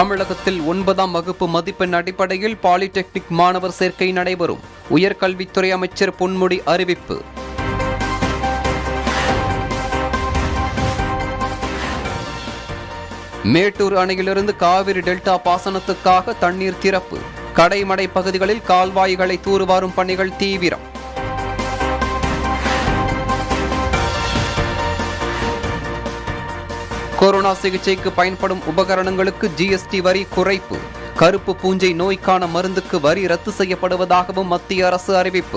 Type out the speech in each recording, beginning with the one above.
தமிழகத்தில் ஒன்பதாம் வகுப்பு மதிப்பெண் அடிப்படையில் பாலிடெக்னிக் மாணவர் சேர்க்கை நடைபெறும் உயர்கல்வித்துறை அமைச்சர் பொன்முடி அறிவிப்பு மேட்டூர் அணையிலிருந்து காவிரி டெல்டா பாசனத்துக்காக தண்ணீர் திறப்பு கடைமடை பகுதிகளில் கால்வாய்களை தூர்வாரும் பணிகள் தீவிரம் கொரோனா சிகிச்சைக்கு பயன்படும் உபகரணங்களுக்கு ஜிஎஸ்டி வரி குறைப்பு கருப்பு பூஞ்சை நோய்க்கான மருந்துக்கு வரி ரத்து செய்யப்படுவதாகவும் மத்திய அரசு அறிவிப்பு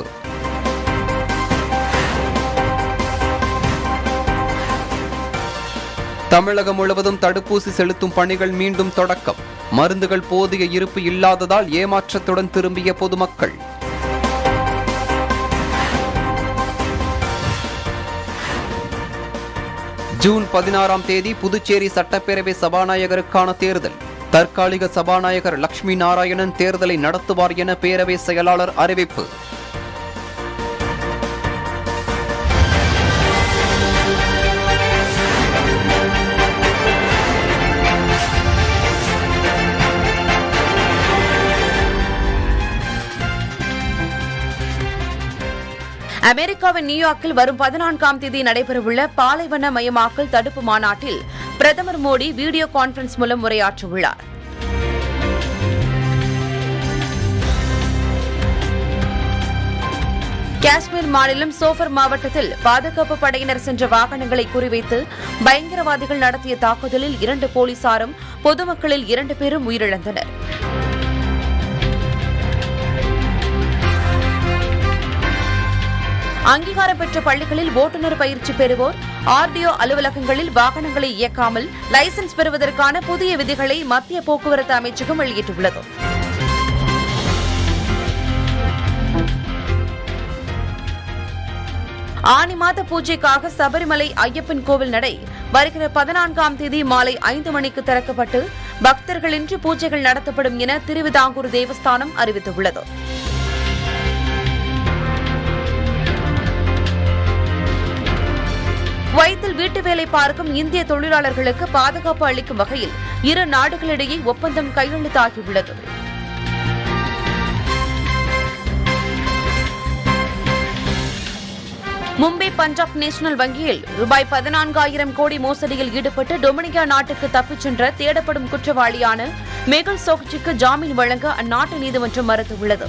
தமிழகம் முழுவதும் தடுப்பூசி செலுத்தும் பணிகள் மீண்டும் தொடக்கம் மருந்துகள் போதிய இருப்பு இல்லாததால் ஏமாற்றத்துடன் திரும்பிய பொதுமக்கள் ஜூன் பதினாறாம் தேதி புதுச்சேரி சட்டப்பேரவை சபாநாயகருக்கான தேர்தல் தற்காலிக சபாநாயகர் லட்சுமி நாராயணன் தேர்தலை நடத்துவார் என பேரவை செயலாளர் அறிவிப்பு அமெரிக்காவின் நியூயார்க்கில் வரும் பதினான்காம் தேதி நடைபெறவுள்ள பாலைவன மயமாக்கல் தடுப்பு மாநாட்டில் பிரதமர் மோடி வீடியோ கான்பரன்ஸ் மூலம் உரையாற்றவுள்ளார் காஷ்மீர் மாநிலம் சோஃபர் மாவட்டத்தில் பாதுகாப்பு படையினர் சென்ற வாகனங்களை குறிவைத்து பயங்கரவாதிகள் நடத்திய தாக்குதலில் இரண்டு போலீசாரும் பொதுமக்களில் இரண்டு பேரும் உயிரிழந்தனர் அங்கீகாரம் பெற்ற பள்ளிகளில் ஓட்டுநர் பயிற்சி பெறுவோர் ஆர்டிஓ அலுவலகங்களில் வாகனங்களை இயக்காமல் லைசென்ஸ் பெறுவதற்கான புதிய விதிகளை மத்திய போக்குவரத்து அமைச்சகம் வெளியிட்டுள்ளது ஆனி மாத பூஜைக்காக சபரிமலை ஐயப்பன் கோவில் நடை வருகிற பதினான்காம் தேதி மாலை ஐந்து மணிக்கு திறக்கப்பட்டு பக்தர்களின்றி பூஜைகள் நடத்தப்படும் என திருவிதாங்கூர் தேவஸ்தானம் அறிவித்துள்ளது குவைத்தில் வீட்டு வேலை பார்க்கும் இந்திய தொழிலாளர்களுக்கு பாதுகாப்பு அளிக்கும் வகையில் இரு நாடுகளிடையே ஒப்பந்தம் கையெழுத்தாகியுள்ளது மும்பை பஞ்சாப் நேஷனல் வங்கியில் ரூபாய் பதினான்காயிரம் கோடி மோசடியில் ஈடுபட்டு டொமினிகா நாட்டுக்கு தப்பிச் சென்ற தேடப்படும் குற்றவாளியான மெகுல் சோக்சிக்கு ஜாமீன் வழங்க அந்நாட்டு நீதிமன்றம் மறுத்துள்ளது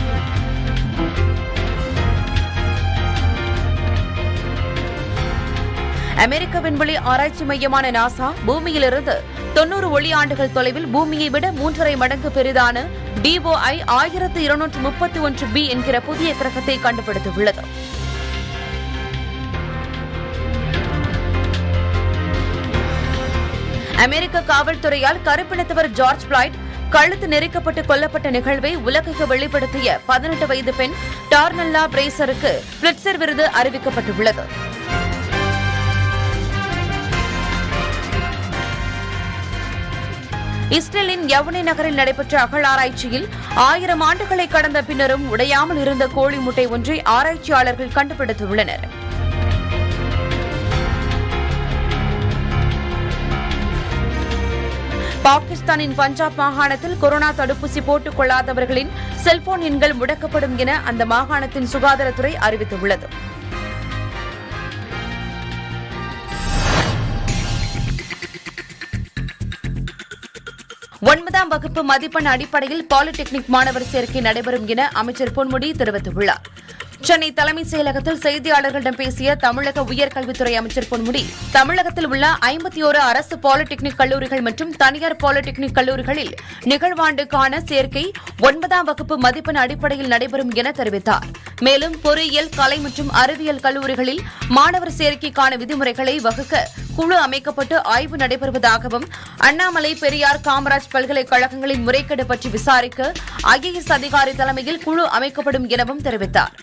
அமெரிக்க விண்வெளி ஆராய்ச்சி மையமான நாசா பூமியிலிருந்து தொன்னூறு ஒளியாண்டுகள் தொலைவில் பூமியை விட மூன்றரை மடங்கு பெரிதான டிஓஐ ஆயிரத்து இருநூற்று முப்பத்தி ஒன்று பி என்கிற புதிய கிரகத்தை கண்டுபிடித்துள்ளது அமெரிக்க காவல்துறையால் கருப்பினத்தவர் ஜார்ஜ் பிளாய்ட் கழுத்து நெரிக்கப்பட்டு கொல்லப்பட்ட நிகழ்வை உலகுக்கு வெளிப்படுத்திய பதினெட்டு வயது பெண் டார்னல்லா பிரேசருக்கு பிளிட்சர் விருது அறிவிக்கப்பட்டுள்ளது இஸ்ரேலின் யவுனி நகரில் நடைபெற்ற அகழாராய்ச்சியில் ஆயிரம் ஆண்டுகளை கடந்த பின்னரும் உடையாமல் இருந்த கோழி முட்டை ஒன்றை ஆராய்ச்சியாளர்கள் கண்டுபிடித்துள்ளனர் பாகிஸ்தானின் பஞ்சாப் மாகாணத்தில் கொரோனா தடுப்பூசி போட்டுக் கொள்ளாதவர்களின் செல்போன் எண்கள் முடக்கப்படும் என அந்த மாகாணத்தின் சுகாதாரத்துறை அறிவித்துள்ளது ஒன்பதாம் வகுப்பு மதிப்பெண் அடிப்படையில் பாலிடெக்னிக் மாணவர் சேர்க்கை நடைபெறும் என அமைச்சர் பொன்முடி தெரிவித்துள்ளார் சென்னை தலைமைச் செயலகத்தில் செய்தியாளர்களிடம் பேசிய தமிழக உயர்கல்வித்துறை அமைச்சர் பொன்முடி தமிழகத்தில் உள்ள ஐம்பத்தி ஒரு அரசு பாலிடெக்னிக் கல்லூரிகள் மற்றும் தனியார் பாலிடெக்னிக் கல்லூரிகளில் நிகழ்வாண்டுக்கான சேர்க்கை ஒன்பதாம் வகுப்பு மதிப்பெண் அடிப்படையில் நடைபெறும் என தெரிவித்தார் மேலும் பொறியியல் கலை மற்றும் அறிவியல் கல்லூரிகளில் மாணவர் சேர்க்கைக்கான விதிமுறைகளை வகுக்க குழு அமைக்கப்பட்டு ஆய்வு நடைபெறுவதாகவும் அண்ணாமலை பெரியார் காமராஜ் பல்கலைக்கழகங்களின் முறைகேடு பற்றி விசாரிக்க ஐஏஎஸ் அதிகாரி தலைமையில் குழு அமைக்கப்படும் எனவும் தெரிவித்தார்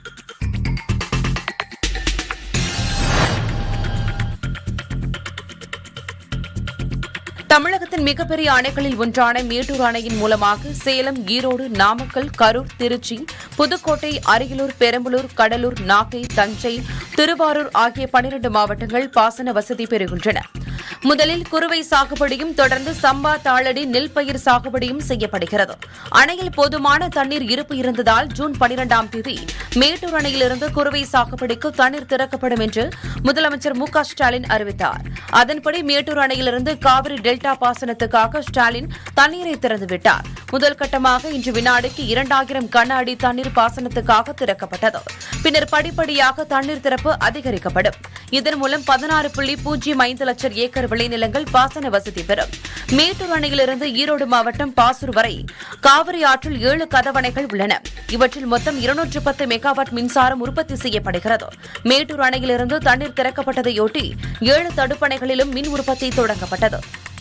தமிழகத்தின் மிகப்பெரிய அணைகளில் ஒன்றான மேட்டூர் அணையின் மூலமாக சேலம் ஈரோடு நாமக்கல் கரூர் திருச்சி புதுக்கோட்டை அரியலூர் பெரம்பலூர் கடலூர் நாகை தஞ்சை திருவாரூர் ஆகிய பனிரண்டு மாவட்டங்கள் பாசன வசதி பெறுகின்றன முதலில் குறுவை சாகுபடியும் தொடர்ந்து சம்பா தாளடி நெல் பயிர் சாகுபடியும் செய்யப்படுகிறது அணையில் போதுமான தண்ணீர் இருப்பு இருந்ததால் ஜூன் பனிரெண்டாம் தேதி மேட்டூர் அணையிலிருந்து குறுவை சாகுபடிக்கு தண்ணீர் திறக்கப்படும் என்று முதலமைச்சர் மு க ஸ்டாலின் அறிவித்தார் அதன்படி மேட்டூர் அணையிலிருந்து காவிரி டெல்டா பாசனத்துக்காக ஸ்டாலின் தண்ணீரை திறந்துவிட்டார் முதல் கட்டமாக இன்று வினாடிக்கு இரண்டாயிரம் கன அடி தண்ணீர் பாசனத்துக்காக திறக்கப்பட்டது பின்னர் படிப்படியாக தண்ணீர் திறப்பு அதிகரிக்கப்படும் இதன் மூலம் பதினாறு புள்ளி பூஜ்ஜியம் ஐந்து லட்சம் ஏக்கர் விளைநிலங்கள் பாசன வசதி பெறும் மேட்டூர் அணையிலிருந்து ஈரோடு மாவட்டம் பாசூர் வரை காவிரி ஆற்றில் ஏழு கதவணைகள் உள்ளன இவற்றில் மொத்தம் இருநூற்று பத்து மெகாவாட் மின்சாரம் உற்பத்தி செய்யப்படுகிறது மேட்டூர் அணையிலிருந்து தண்ணீர் திறக்கப்பட்டதையொட்டி ஏழு தடுப்பணைகளிலும் மின் உற்பத்தி தொடங்கப்பட்டது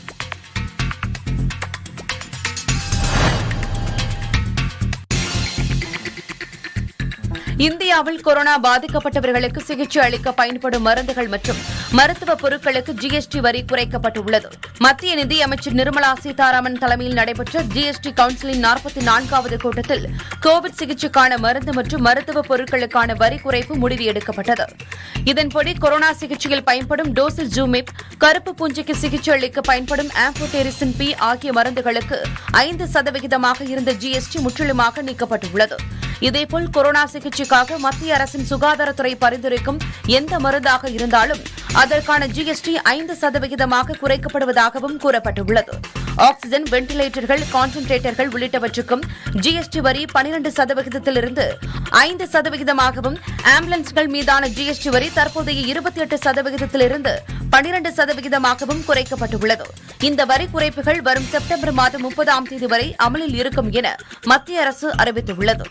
இந்தியாவில் கொரோனா பாதிக்கப்பட்டவர்களுக்கு சிகிச்சை அளிக்க பயன்படும் மருந்துகள் மற்றும் மருத்துவ பொருட்களுக்கு ஜிஎஸ்டி வரி குறைக்கப்பட்டுள்ளது மத்திய நிதி அமைச்சர் நிர்மலா சீதாராமன் தலைமையில் நடைபெற்ற ஜிஎஸ்டி கவுன்சிலின் நாற்பத்தி நான்காவது கூட்டத்தில் கோவிட் சிகிச்சைக்கான மருந்து மற்றும் மருத்துவ பொருட்களுக்கான வரி குறைப்பு முடிவு எடுக்கப்பட்டது இதன்படி கொரோனா சிகிச்சையில் பயன்படும் டோசில் ஜூமிப் கருப்பு பூஞ்சைக்கு சிகிச்சை அளிக்க பயன்படும் ஆம்போடெரிசின் பி ஆகிய மருந்துகளுக்கு ஐந்து சதவிகிதமாக இருந்த ஜிஎஸ்டி முற்றிலுமாக நீக்கப்பட்டுள்ளது இதேபோல் கொரோனா சிகிச்சைக்காக மத்திய அரசின் சுகாதாரத்துறை பரிந்துரைக்கும் எந்த மருந்தாக இருந்தாலும் அதற்கான ஜிஎஸ்டி ஐந்து சதவிகிதமாக குறைக்கப்படுவதாகவும் கூறப்பட்டுள்ளது ஆக்ஸிஜன் வெண்டிலேட்டர்கள் கான்சன்ட்ரேட்டர்கள் உள்ளிட்டவற்றுக்கும் ஜிஎஸ்டி வரி பனிரண்டு சதவிகிதத்திலிருந்து ஐந்து சதவிகிதமாகவும் ஆம்புலன்ஸ்கள் மீதான ஜிஎஸ்டி வரி தற்போதைய இருபத்தி எட்டு சதவிகிதத்திலிருந்து பனிரண்டு சதவிகிதமாகவும் குறைக்கப்பட்டுள்ளது இந்த வரி குறைப்புகள் வரும் செப்டம்பர் மாதம் முப்பதாம் தேதி வரை அமலில் இருக்கும் என மத்திய அரசு அறிவித்துள்ளது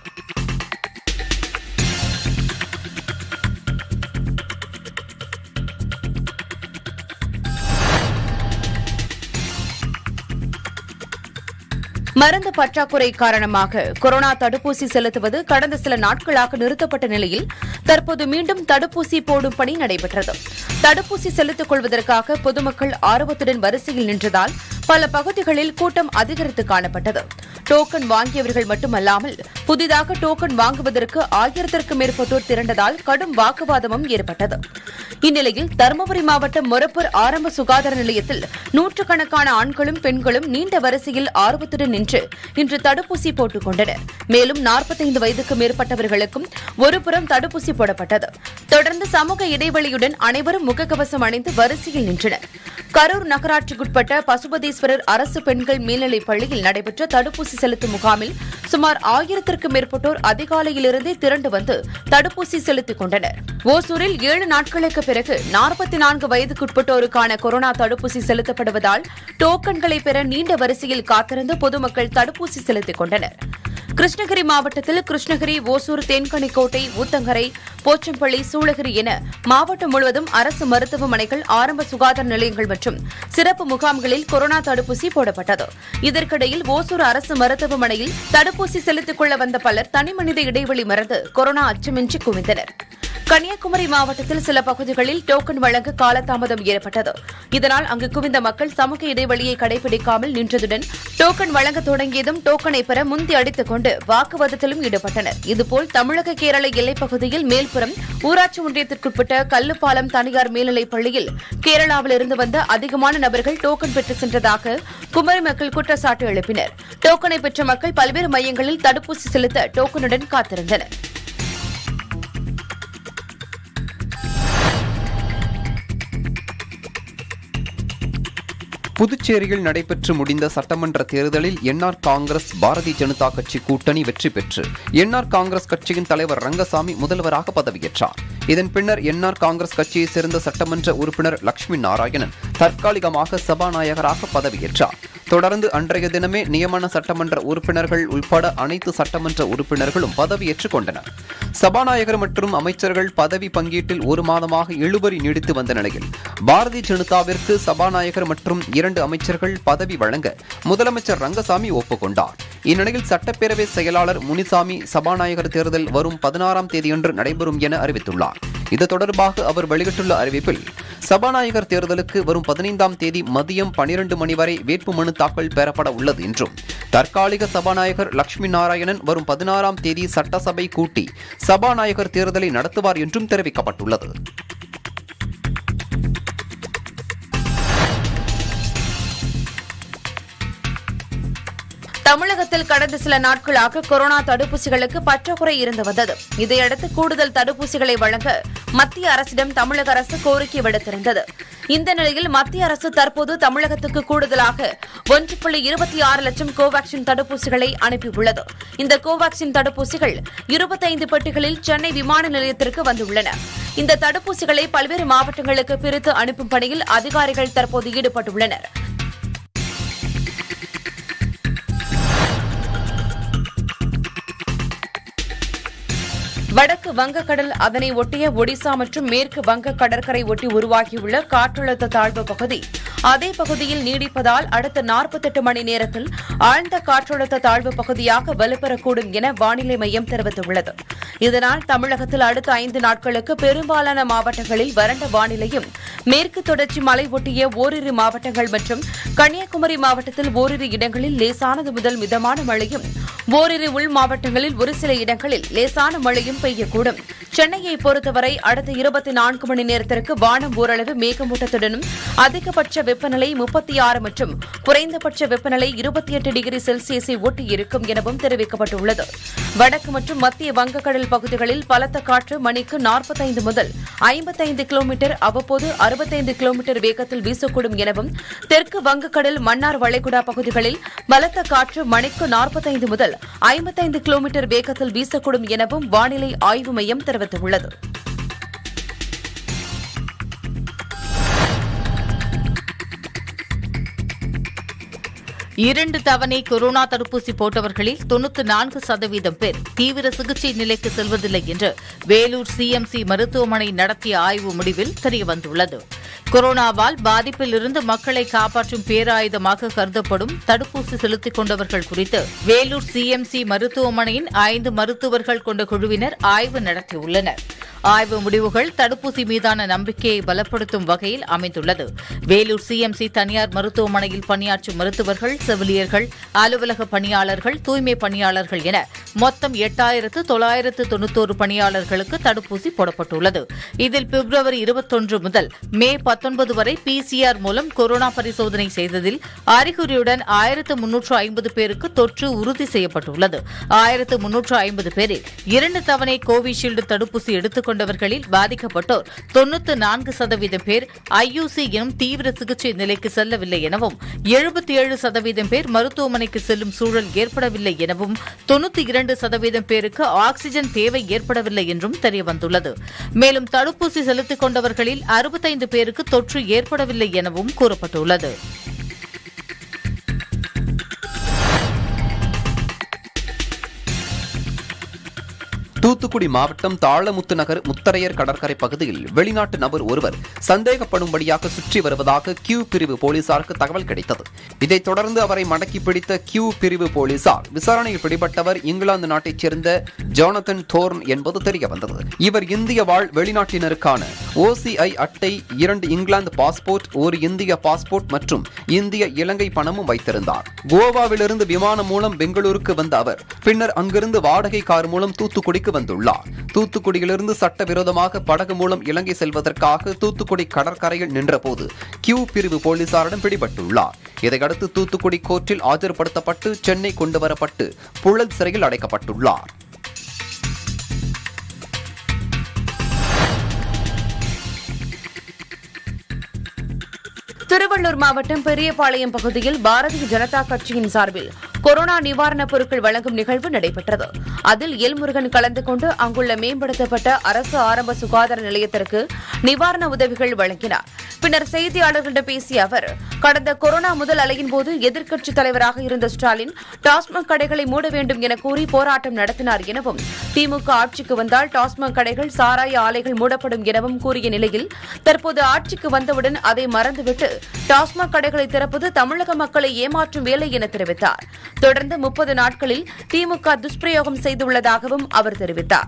மருந்து பற்றாக்குறை காரணமாக கொரோனா தடுப்பூசி செலுத்துவது கடந்த சில நாட்களாக நிறுத்தப்பட்ட நிலையில் தற்போது மீண்டும் தடுப்பூசி போடும் பணி நடைபெற்றது தடுப்பூசி செலுத்திக் கொள்வதற்காக பொதுமக்கள் ஆர்வத்துடன் வரிசையில் நின்றதால் பல பகுதிகளில் கூட்டம் அதிகரித்து காணப்பட்டது டோக்கன் வாங்கியவர்கள் மட்டுமல்லாமல் புதிதாக டோக்கன் வாங்குவதற்கு ஆயிரத்திற்கும் மேற்பட்டோர் திரண்டதால் கடும் வாக்குவாதமும் ஏற்பட்டது இந்நிலையில் தருமபுரி மாவட்டம் மொரப்பூர் ஆரம்ப சுகாதார நிலையத்தில் நூற்றுக்கணக்கான ஆண்களும் பெண்களும் நீண்ட வரிசையில் ஆர்வத்துடன் நின்று இன்று தடுப்பூசி போட்டுக் கொண்டனர் மேலும் நாற்பத்தைந்து வயதுக்கு மேற்பட்டவர்களுக்கும் ஒருபுறம் தடுப்பூசி போடப்பட்டது தொடர்ந்து சமூக இடைவெளியுடன் அனைவரும் முகக்கவசம் அணிந்து வரிசையில் நின்றனர் கரூர் நகராட்சிக்குட்பட்ட பசுபதீஸ்வரர் அரசு பெண்கள் மேல்நிலைப் பள்ளியில் நடைபெற்ற தடுப்பூசி செலுத்தும் முகாமில் சுமார் ஆயிரத்திற்கும் மேற்பட்டோர் அதிகாலையிலிருந்தே திரண்டு வந்து தடுப்பூசி செலுத்திக் கொண்டனர் ஓசூரில் ஏழு நாட்களுக்கு பிறகு நாற்பத்தி நான்கு வயதுக்குட்பட்டோருக்கான கொரோனா தடுப்பூசி செலுத்தப்படுவதால் டோக்கன்களை பெற நீண்ட வரிசையில் காத்திருந்து பொதுமக்கள் தடுப்பூசி செலுத்திக் கொண்டனர் கிருஷ்ணகிரி மாவட்டத்தில் கிருஷ்ணகிரி ஓசூர் தேன்கனிக்கோட்டை ஊத்தங்கரை போச்சம்பள்ளி சூளகிரி என மாவட்டம் முழுவதும் அரசு மருத்துவமனைகள் ஆரம்ப சுகாதார நிலையங்கள் மற்றும் சிறப்பு முகாம்களில் கொரோனா தடுப்பூசி போடப்பட்டது இதற்கிடையில் ஓசூர் அரசு மருத்துவமனையில் தடுப்பூசி செலுத்திக் கொள்ள வந்த பலர் தனிமனித இடைவெளி மறந்து கொரோனா அச்சமின்றி குவிந்தனர் கன்னியாகுமரி மாவட்டத்தில் சில பகுதிகளில் டோக்கன் வழங்க காலதாமதம் ஏற்பட்டது இதனால் அங்கு குவிந்த மக்கள் சமூக இடைவெளியை கடைபிடிக்காமல் நின்றதுடன் டோக்கன் வழங்க தொடங்கியதும் டோக்கனை பெற முந்தி அடித்துக் கொண்டு வாக்குவாதத்திலும் ஈடுபட்டனர் இதுபோல் தமிழக கேரள எல்லைப் பகுதியில் மேல்புறம் ஊராட்சி ஒன்றியத்திற்குட்பட்ட கல்லுப்பாலம் தனியார் மேல்நிலைப் பள்ளியில் கேரளாவிலிருந்து வந்த அதிகமான நபர்கள் டோக்கன் பெற்று சென்றதாக குமரி மக்கள் குற்றச்சாட்டு எழுப்பினர் டோக்கனை பெற்ற மக்கள் பல்வேறு மையங்களில் தடுப்பூசி செலுத்த டோக்கனுடன் காத்திருந்தனர் புதுச்சேரியில் நடைபெற்று முடிந்த சட்டமன்ற தேர்தலில் என்ஆர் காங்கிரஸ் பாரதிய ஜனதா கட்சி கூட்டணி வெற்றி பெற்று என்ஆர் காங்கிரஸ் கட்சியின் தலைவர் ரங்கசாமி முதல்வராக பதவியேற்றார் இதன் பின்னர் என்ஆர் காங்கிரஸ் கட்சியைச் சேர்ந்த சட்டமன்ற உறுப்பினர் லட்சுமி நாராயணன் தற்காலிகமாக சபாநாயகராக பதவியேற்றார் தொடர்ந்து அன்றைய தினமே நியமன சட்டமன்ற உறுப்பினர்கள் உள்பட அனைத்து சட்டமன்ற உறுப்பினர்களும் பதவியேற்றுக் கொண்டனர் சபாநாயகர் மற்றும் அமைச்சர்கள் பதவி பங்கீட்டில் ஒரு மாதமாக இழுபறி நீடித்து வந்த நிலையில் பாரதிய ஜனதாவிற்கு சபாநாயகர் மற்றும் இரண்டு அமைச்சர்கள் பதவி வழங்க முதலமைச்சர் ரங்கசாமி ஒப்புக்கொண்டார் இந்நிலையில் சட்டப்பேரவை செயலாளர் முனிசாமி சபாநாயகர் தேர்தல் வரும் பதினாறாம் தேதியன்று நடைபெறும் என அறிவித்துள்ளார் இது தொடர்பாக அவர் வெளியிட்டுள்ள அறிவிப்பில் சபாநாயகர் தேர்தலுக்கு வரும் பதினைந்தாம் தேதி மதியம் பனிரெண்டு மணி வரை வேட்புமனு தாக்கல் பெறப்பட உள்ளது என்றும் தற்காலிக சபாநாயகர் லட்சுமி நாராயணன் வரும் பதினாறாம் தேதி சட்டசபை கூட்டி சபாநாயகர் தேர்தலை நடத்துவார் என்றும் தெரிவிக்கப்பட்டுள்ளது தமிழகத்தில் கடந்த சில நாட்களாக கொரோனா தடுப்பூசிகளுக்கு பற்றாக்குறை இருந்து வந்தது இதையடுத்து கூடுதல் தடுப்பூசிகளை வழங்க மத்திய அரசிடம் தமிழக அரசு கோரிக்கை விடுத்திருந்தது இந்த நிலையில் மத்திய அரசு தற்போது தமிழகத்துக்கு கூடுதலாக ஒன்று புள்ளி இருபத்தி ஆறு லட்சம் கோவாக்சின் தடுப்பூசிகளை அனுப்பியுள்ளது இந்த கோவாக்சின் தடுப்பூசிகள் இருபத்தைந்து பெட்டிகளில் சென்னை விமான நிலையத்திற்கு வந்துள்ளன இந்த தடுப்பூசிகளை பல்வேறு மாவட்டங்களுக்கு பிரித்து அனுப்பும் பணியில் அதிகாரிகள் தற்போது ஈடுபட்டுள்ளனர் வடக்கு வங்கக்கடல் அதனை ஒட்டிய ஒடிசா மற்றும் மேற்கு வங்க கடற்கரை ஒட்டி உருவாகியுள்ள காற்றழுத்த தாழ்வு பகுதி அதே பகுதியில் நீடிப்பதால் அடுத்த 48 மணி நேரத்தில் ஆழ்ந்த காற்றழுத்த தாழ்வு பகுதியாக வலுப்பெறக்கூடும் என வானிலை மையம் தெரிவித்துள்ளது இதனால் தமிழகத்தில் அடுத்த ஐந்து நாட்களுக்கு பெரும்பாலான மாவட்டங்களில் வறண்ட வானிலையும் மேற்கு தொடர்ச்சி மலை ஒட்டிய ஓரிரு மாவட்டங்கள் மற்றும் கன்னியாகுமரி மாவட்டத்தில் ஓரிரு இடங்களில் லேசானது முதல் மிதமான மழையும் ஓரிரு உள் மாவட்டங்களில் ஒரு சில இடங்களில் லேசான மழையும் பெய்யக்கூடும் சென்னையை பொறுத்தவரை அடுத்த இருபத்தி நான்கு மணி நேரத்திற்கு வானம் ஓரளவு மேகமூட்டத்துடனும் அதிகபட்ச வெப்பநிலை முப்பத்தி ஆறு மற்றும் குறைந்தபட்ச வெப்பநிலை இருபத்தி எட்டு டிகிரி செல்சியஸை ஒட்டி இருக்கும் எனவும் தெரிவிக்கப்பட்டுள்ளது வடக்கு மற்றும் மத்திய வங்கக்கடல் பகுதிகளில் பலத்த காற்று மணிக்கு நாற்பத்தைந்து முதல் ஐம்பத்தைந்து கிலோமீட்டர் அவ்வப்போது அறுபத்தைந்து கிலோமீட்டர் வேகத்தில் வீசக்கூடும் எனவும் தெற்கு வங்கக்கடல் மன்னார் வளைகுடா பகுதிகளில் பலத்த காற்று மணிக்கு நாற்பத்தைந்து முதல் ஐம்பத்தைந்து கிலோமீட்டர் வேகத்தில் வீசக்கூடும் எனவும் வானிலை ஆய்வு மையம் தெரிவித்துள்ளது இரண்டு தவணை கொரோனா தடுப்பூசி போட்டவர்களில் தொன்னூற்று நான்கு சதவீதம் பேர் தீவிர சிகிச்சை நிலைக்கு செல்வதில்லை என்று வேலூர் சிஎம்சி மருத்துவமனை நடத்திய ஆய்வு முடிவில் தெரியவந்துள்ளது கொரோனாவால் பாதிப்பிலிருந்து மக்களை காப்பாற்றும் பேராயுதமாக கருதப்படும் தடுப்பூசி செலுத்திக் கொண்டவர்கள் குறித்து வேலூர் சிஎம்சி மருத்துவமனையின் ஐந்து மருத்துவர்கள் கொண்ட குழுவினர் ஆய்வு நடத்தியுள்ளனர் ஆய்வு முடிவுகள் தடுப்பூசி மீதான நம்பிக்கையை பலப்படுத்தும் வகையில் அமைந்துள்ளது வேலூர் சிஎம்சி தனியார் மருத்துவமனையில் பணியாற்றும் மருத்துவர்கள் செவிலியர்கள் அலுவலக பணியாளர்கள் தூய்மை பணியாளர்கள் என மொத்தம் எட்டாயிரத்து தொள்ளாயிரத்து தொண்ணூத்தோரு பணியாளர்களுக்கு தடுப்பூசி போடப்பட்டுள்ளது இதில் பிப்ரவரி இருபத்தொன்று முதல் மே பத்தொன்பது வரை பிசிஆர் மூலம் கொரோனா பரிசோதனை செய்ததில் அறிகுறியுடன் ஆயிரத்து முன்னூற்று ஐம்பது பேருக்கு தொற்று உறுதி செய்யப்பட்டுள்ளது ஆயிரத்து முன்னூற்று ஐம்பது பேரில் இரண்டு தவணை கோவிஷீல்டு தடுப்பூசி எடுத்துக் கொண்டவர்களில் பாதிக்கப்பட்டோர் தொன்னூற்று நான்கு சதவீதம் பேர் ஐயூசி எனும் தீவிர சிகிச்சை நிலைக்கு செல்லவில்லை எனவும் எழுபத்தி ஏழு சதவீதம் பேர் மருத்துவமனைக்கு செல்லும் சூழல் ஏற்படவில்லை எனவும் தொன்னூத்தி இரண்டு சதவீதம் பேருக்கு ஆக்ஸிஜன் தேவை ஏற்படவில்லை என்றும் தெரியவந்துள்ளது மேலும் தடுப்பூசி செலுத்திக் கொண்டவர்களில் அறுபத்தைந்து பேருக்கு தொற்று ஏற்படவில்லை எனவும் கூறப்பட்டுள்ளது தூத்துக்குடி மாவட்டம் தாளமுத்து நகர் முத்தரையர் கடற்கரை பகுதியில் வெளிநாட்டு நபர் ஒருவர் சந்தேகப்படும்படியாக சுற்றி வருவதாக கியூ பிரிவு போலீசாருக்கு தகவல் கிடைத்தது இதைத் தொடர்ந்து அவரை மடக்கி பிடித்த கியூ பிரிவு போலீசார் விசாரணையில் பிடிபட்டவர் இங்கிலாந்து நாட்டைச் சேர்ந்த ஜோனதன் தோர்ன் என்பது தெரிய வந்தது இவர் இந்திய வாழ் வெளிநாட்டினருக்கான ஓசிஐ அட்டை இரண்டு இங்கிலாந்து பாஸ்போர்ட் ஒரு இந்திய பாஸ்போர்ட் மற்றும் இந்திய இலங்கை பணமும் வைத்திருந்தார் கோவாவிலிருந்து விமானம் மூலம் பெங்களூருக்கு வந்த அவர் பின்னர் அங்கிருந்து வாடகை கார் மூலம் தூத்துக்குடிக்கு வந்துள்ளார் தூத்துக்குடியிலிருந்து சட்டவிரோதமாக படகு மூலம் இலங்கை செல்வதற்காக தூத்துக்குடி கடற்கரையில் நின்றபோது கியூ பிரிவு போலீசாரிடம் பிடிபட்டுள்ளார் இதையடுத்து தூத்துக்குடி கோர்ட்டில் ஆஜர்படுத்தப்பட்டு சென்னை கொண்டுவரப்பட்டு புழல் சிறையில் அடைக்கப்பட்டுள்ளார் திருவள்ளூர் மாவட்டம் பெரியபாளையம் பகுதியில் பாரதிய ஜனதா கட்சியின் சார்பில் கொரோனா நிவாரணப் பொருட்கள் வழங்கும் நிகழ்வு நடைபெற்றது அதில் எல்முருகன் கலந்து கொண்டு அங்குள்ள மேம்படுத்தப்பட்ட அரசு ஆரம்ப சுகாதார நிலையத்திற்கு நிவாரண உதவிகள் வழங்கினார் பின்னர் செய்தியாளர்களிடம் பேசிய அவர் கடந்த கொரோனா முதல் அலையின் போது எதிர்க்கட்சித் தலைவராக இருந்த ஸ்டாலின் டாஸ்மாக் கடைகளை மூட வேண்டும் என கூறி போராட்டம் நடத்தினார் எனவும் திமுக ஆட்சிக்கு வந்தால் டாஸ்மாக் கடைகள் சாராய ஆலைகள் மூடப்படும் எனவும் கூறிய நிலையில் தற்போது ஆட்சிக்கு வந்தவுடன் அதை மறந்துவிட்டு டாஸ்மாக் கடைகளை திறப்பது தமிழக மக்களை ஏமாற்றும் வேலை என தெரிவித்தார் தொடர்ந்து முப்பது நாட்களில் திமுக துஷ்பிரயோகம் செய்துள்ளதாகவும் அவர் தெரிவித்தார்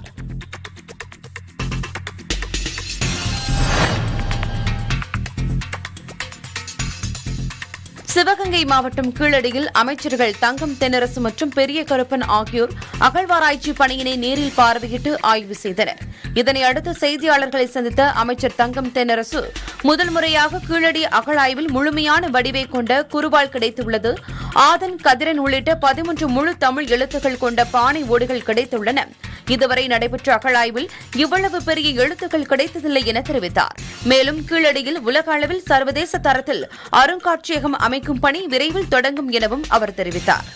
சிவகங்கை மாவட்டம் கீழடியில் அமைச்சர்கள் தங்கம் தென்னரசு மற்றும் பெரிய கருப்பன் ஆகியோர் அகழ்வாராய்ச்சி பணியினை நேரில் பார்வையிட்டு ஆய்வு செய்தனர் இதனை அடுத்து செய்தியாளர்களை சந்தித்த அமைச்சர் தங்கம் தென்னரசு முதல் முறையாக கீழடி அகழாய்வில் முழுமையான வடிவை கொண்ட குறுவால் கிடைத்துள்ளது ஆதன் கதிரன் உள்ளிட்ட பதிமூன்று முழு தமிழ் எழுத்துக்கள் கொண்ட பானை ஓடுகள் கிடைத்துள்ளன இதுவரை நடைபெற்ற அகழாய்வில் இவ்வளவு பெரிய எழுத்துக்கள் கிடைத்ததில்லை என தெரிவித்தார் மேலும் கீழடியில் உலக அளவில் சர்வதேச தரத்தில் அருங்காட்சியகம் அமைக்கும் பணி விரைவில் தொடங்கும் எனவும் அவர் தெரிவித்தார்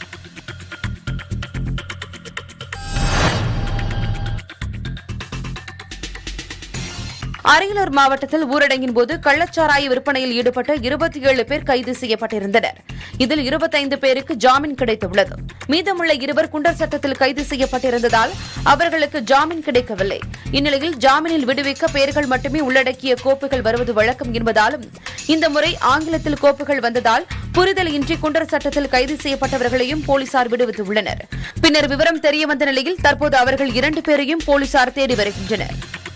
அரியலூர் மாவட்டத்தில் ஊரடங்கின் போது கள்ளச்சாராய விற்பனையில் ஈடுபட்ட இருபத்தி ஏழு பேர் கைது செய்யப்பட்டிருந்தனர் இதில் இருபத்தைந்து பேருக்கு ஜாமீன் கிடைத்துள்ளது மீதமுள்ள இருவர் குண்டர் சட்டத்தில் கைது செய்யப்பட்டிருந்ததால் அவர்களுக்கு ஜாமீன் கிடைக்கவில்லை இந்நிலையில் ஜாமீனில் விடுவிக்க பெயர்கள் மட்டுமே உள்ளடக்கிய கோப்புகள் வருவது வழக்கம் என்பதாலும் இந்த முறை ஆங்கிலத்தில் கோப்புகள் வந்ததால் புரிதல் இன்றி குண்டர் சட்டத்தில் கைது செய்யப்பட்டவர்களையும் போலீசார் விடுவித்துள்ளனர் பின்னர் விவரம் தெரியவந்த நிலையில் தற்போது அவர்கள் இரண்டு பேரையும் போலீசார் தேடி வருகின்றனர்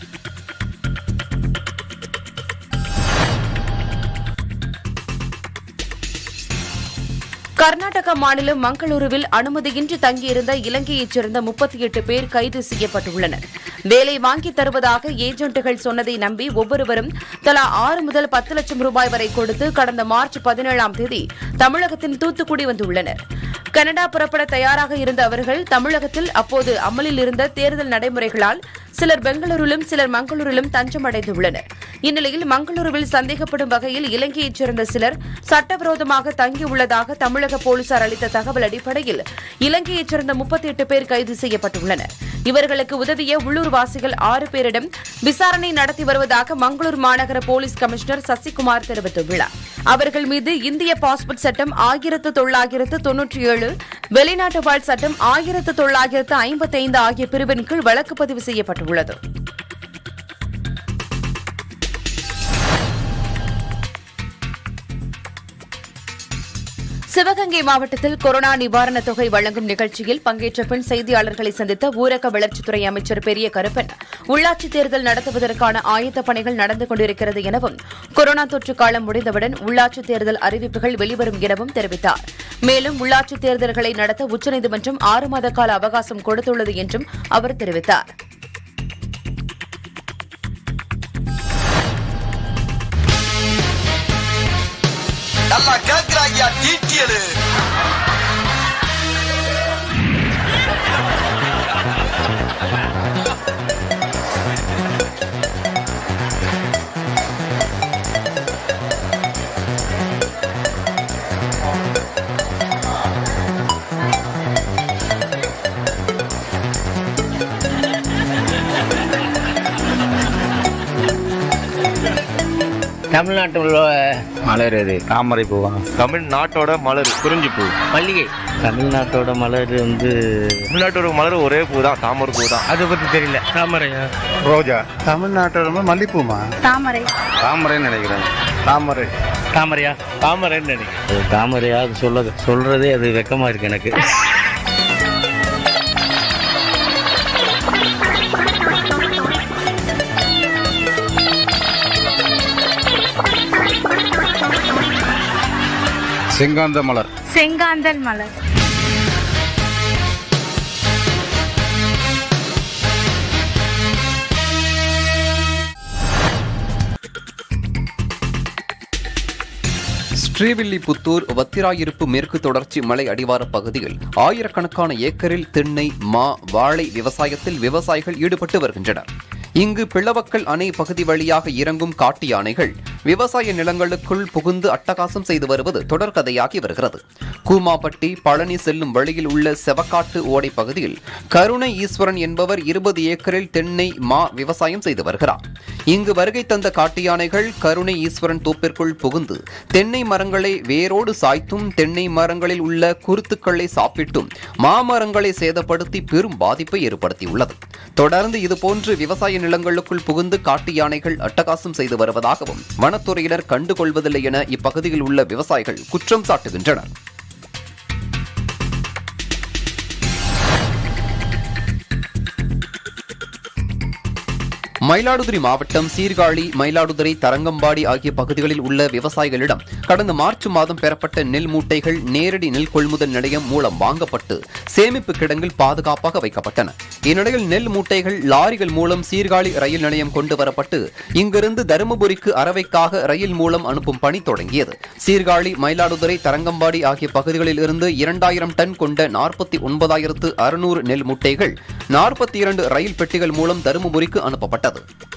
கர்நாடக மாநிலம் மங்களூருவில் அனுமதியின்றி தங்கியிருந்த இலங்கையைச் சேர்ந்த முப்பத்தி எட்டு பேர் கைது செய்யப்பட்டுள்ளனர் வேலை வாங்கி தருவதாக ஏஜென்ட்டுகள் சொன்னதை நம்பி ஒவ்வொருவரும் தலா ஆறு முதல் பத்து லட்சம் ரூபாய் வரை கொடுத்து கடந்த மார்ச் பதினேழாம் தேதி தமிழகத்தின் தூத்துக்குடி வந்துள்ளனர் கனடா புறப்பட தயாராக இருந்த அவர்கள் தமிழகத்தில் அப்போது அமலில் இருந்த தேர்தல் நடைமுறைகளால் சிலர் பெங்களூரிலும் சிலர் மங்களூரிலும் தஞ்சம் அடைந்துள்ளனர் இந்நிலையில் மங்களூருவில் சந்தேகப்படும் வகையில் இலங்கையைச் சேர்ந்த சிலர் சட்டவிரோதமாக தங்கியுள்ளதாக தமிழக போலீசார் அளித்த தகவல் அடிப்படையில் இலங்கையைச் சேர்ந்த முப்பத்தி எட்டு பேர் கைது செய்யப்பட்டுள்ளனர் இவர்களுக்கு உதவிய உள்ளூர்வாசிகள் ஆறு பேரிடம் விசாரணை நடத்தி வருவதாக மங்களூர் மாநகர போலீஸ் கமிஷனர் சசிகுமார் தெரிவித்துள்ளார் அவர்கள் மீது இந்திய பாஸ்போர்ட் சட்டம் ஆயிரத்து தொள்ளாயிரத்து தொன்னூற்றி ஏழு வெளிநாட்டு வாழ் சட்டம் ஆயிரத்து தொள்ளாயிரத்து ஐம்பத்தைந்து ஆகிய பிரிவின் கீழ் வழக்கு பதிவு செய்யப்பட்டுள்ளது சிவகங்கை மாவட்டத்தில் கொரோனா நிவாரணத் தொகை வழங்கும் நிகழ்ச்சியில் பங்கேற்ற பின் செய்தியாளர்களை சந்தித்த ஊரக வளர்ச்சித்துறை அமைச்சர் பெரிய கருப்பன் உள்ளாட்சித் தேர்தல் நடத்துவதற்கான ஆயத்தப் பணிகள் நடந்து கொண்டிருக்கிறது எனவும் கொரோனா தொற்று காலம் முடிந்தவுடன் உள்ளாட்சித் தேர்தல் அறிவிப்புகள் வெளிவரும் எனவும் தெரிவித்தார் மேலும் உள்ளாட்சித் தேர்தல்களை நடத்த உச்சநீதிமன்றம் ஆறு மாத கால அவகாசம் கொடுத்துள்ளது என்றும் அவர் தெரிவித்தார் நல்லா கேக்குறாங்கயா டீட்டியலு தமிழ்நாட்டில் உள்ள மலர் எது தாமரை பூவா தமிழ்நாட்டோட மலர் குறிஞ்சி பூ மல்லிகை தமிழ்நாட்டோட மலர் வந்து தமிழ்நாட்டோட மலர் ஒரே பூ தான் தாமரை பூ தான் அதை பற்றி தெரியல தாமரையா ரோஜா தமிழ்நாட்டோட மல்லிப்பூமா தாமரை தாமரைன்னு நினைக்கிறேன் தாமரை தாமரையா தாமரைன்னு நினைக்கிறேன் அது தாமரையா அது சொல்ல சொல்றதே அது வெக்கமா இருக்கு எனக்கு செங்காந்த மலர் செங்காந்தல் மலர் ஸ்ரீவில்லிபுத்தூர் வத்திராயிருப்பு மேற்கு தொடர்ச்சி மலை அடிவார பகுதியில் ஆயிரக்கணக்கான ஏக்கரில் தென்னை மா வாழை விவசாயத்தில் விவசாயிகள் ஈடுபட்டு வருகின்றனர் இங்கு பிளவக்கல் அணை பகுதி வழியாக இறங்கும் காட்டு யானைகள் விவசாய நிலங்களுக்குள் புகுந்து அட்டகாசம் செய்து வருவது தொடர்கதையாகி வருகிறது கூமாப்பட்டி பழனி செல்லும் வழியில் உள்ள செவக்காட்டு ஓடை பகுதியில் கருணை ஈஸ்வரன் என்பவர் இருபது ஏக்கரில் தென்னை மா விவசாயம் செய்து வருகிறார் இங்கு வருகை தந்த காட்டு யானைகள் கருணை ஈஸ்வரன் தோப்பிற்குள் புகுந்து தென்னை மரங்களை வேரோடு சாய்த்தும் தென்னை மரங்களில் உள்ள குருத்துக்களை சாப்பிட்டும் மாமரங்களை சேதப்படுத்தி பெரும் பாதிப்பை ஏற்படுத்தியுள்ளது தொடர்ந்து இதுபோன்று விவசாய நிலங்களுக்குள் புகுந்து காட்டு யானைகள் அட்டகாசம் செய்து வருவதாகவும் வனத்துறையினர் கண்டுகொள்வதில்லை என இப்பகுதியில் உள்ள விவசாயிகள் குற்றம் சாட்டுகின்றனர் மயிலாடுதுறை மாவட்டம் சீர்காழி மயிலாடுதுறை தரங்கம்பாடி ஆகிய பகுதிகளில் உள்ள விவசாயிகளிடம் கடந்த மார்ச் மாதம் பெறப்பட்ட நெல் மூட்டைகள் நேரடி நெல் கொள்முதல் நிலையம் மூலம் வாங்கப்பட்டு சேமிப்பு கிடங்கில் பாதுகாப்பாக வைக்கப்பட்டன இந்நிலையில் நெல் மூட்டைகள் லாரிகள் மூலம் சீர்காழி ரயில் நிலையம் கொண்டு வரப்பட்டு இங்கிருந்து தருமபுரிக்கு அரவைக்காக ரயில் மூலம் அனுப்பும் பணி தொடங்கியது சீர்காழி மயிலாடுதுறை தரங்கம்பாடி ஆகிய பகுதிகளில் இருந்து இரண்டாயிரம் டன் கொண்ட நாற்பத்தி ஒன்பதாயிரத்து அறுநூறு நெல் மூட்டைகள் நாற்பத்தி இரண்டு ரயில் பெட்டிகள் மூலம் தருமபுரிக்கு அனுப்பப்பட்டது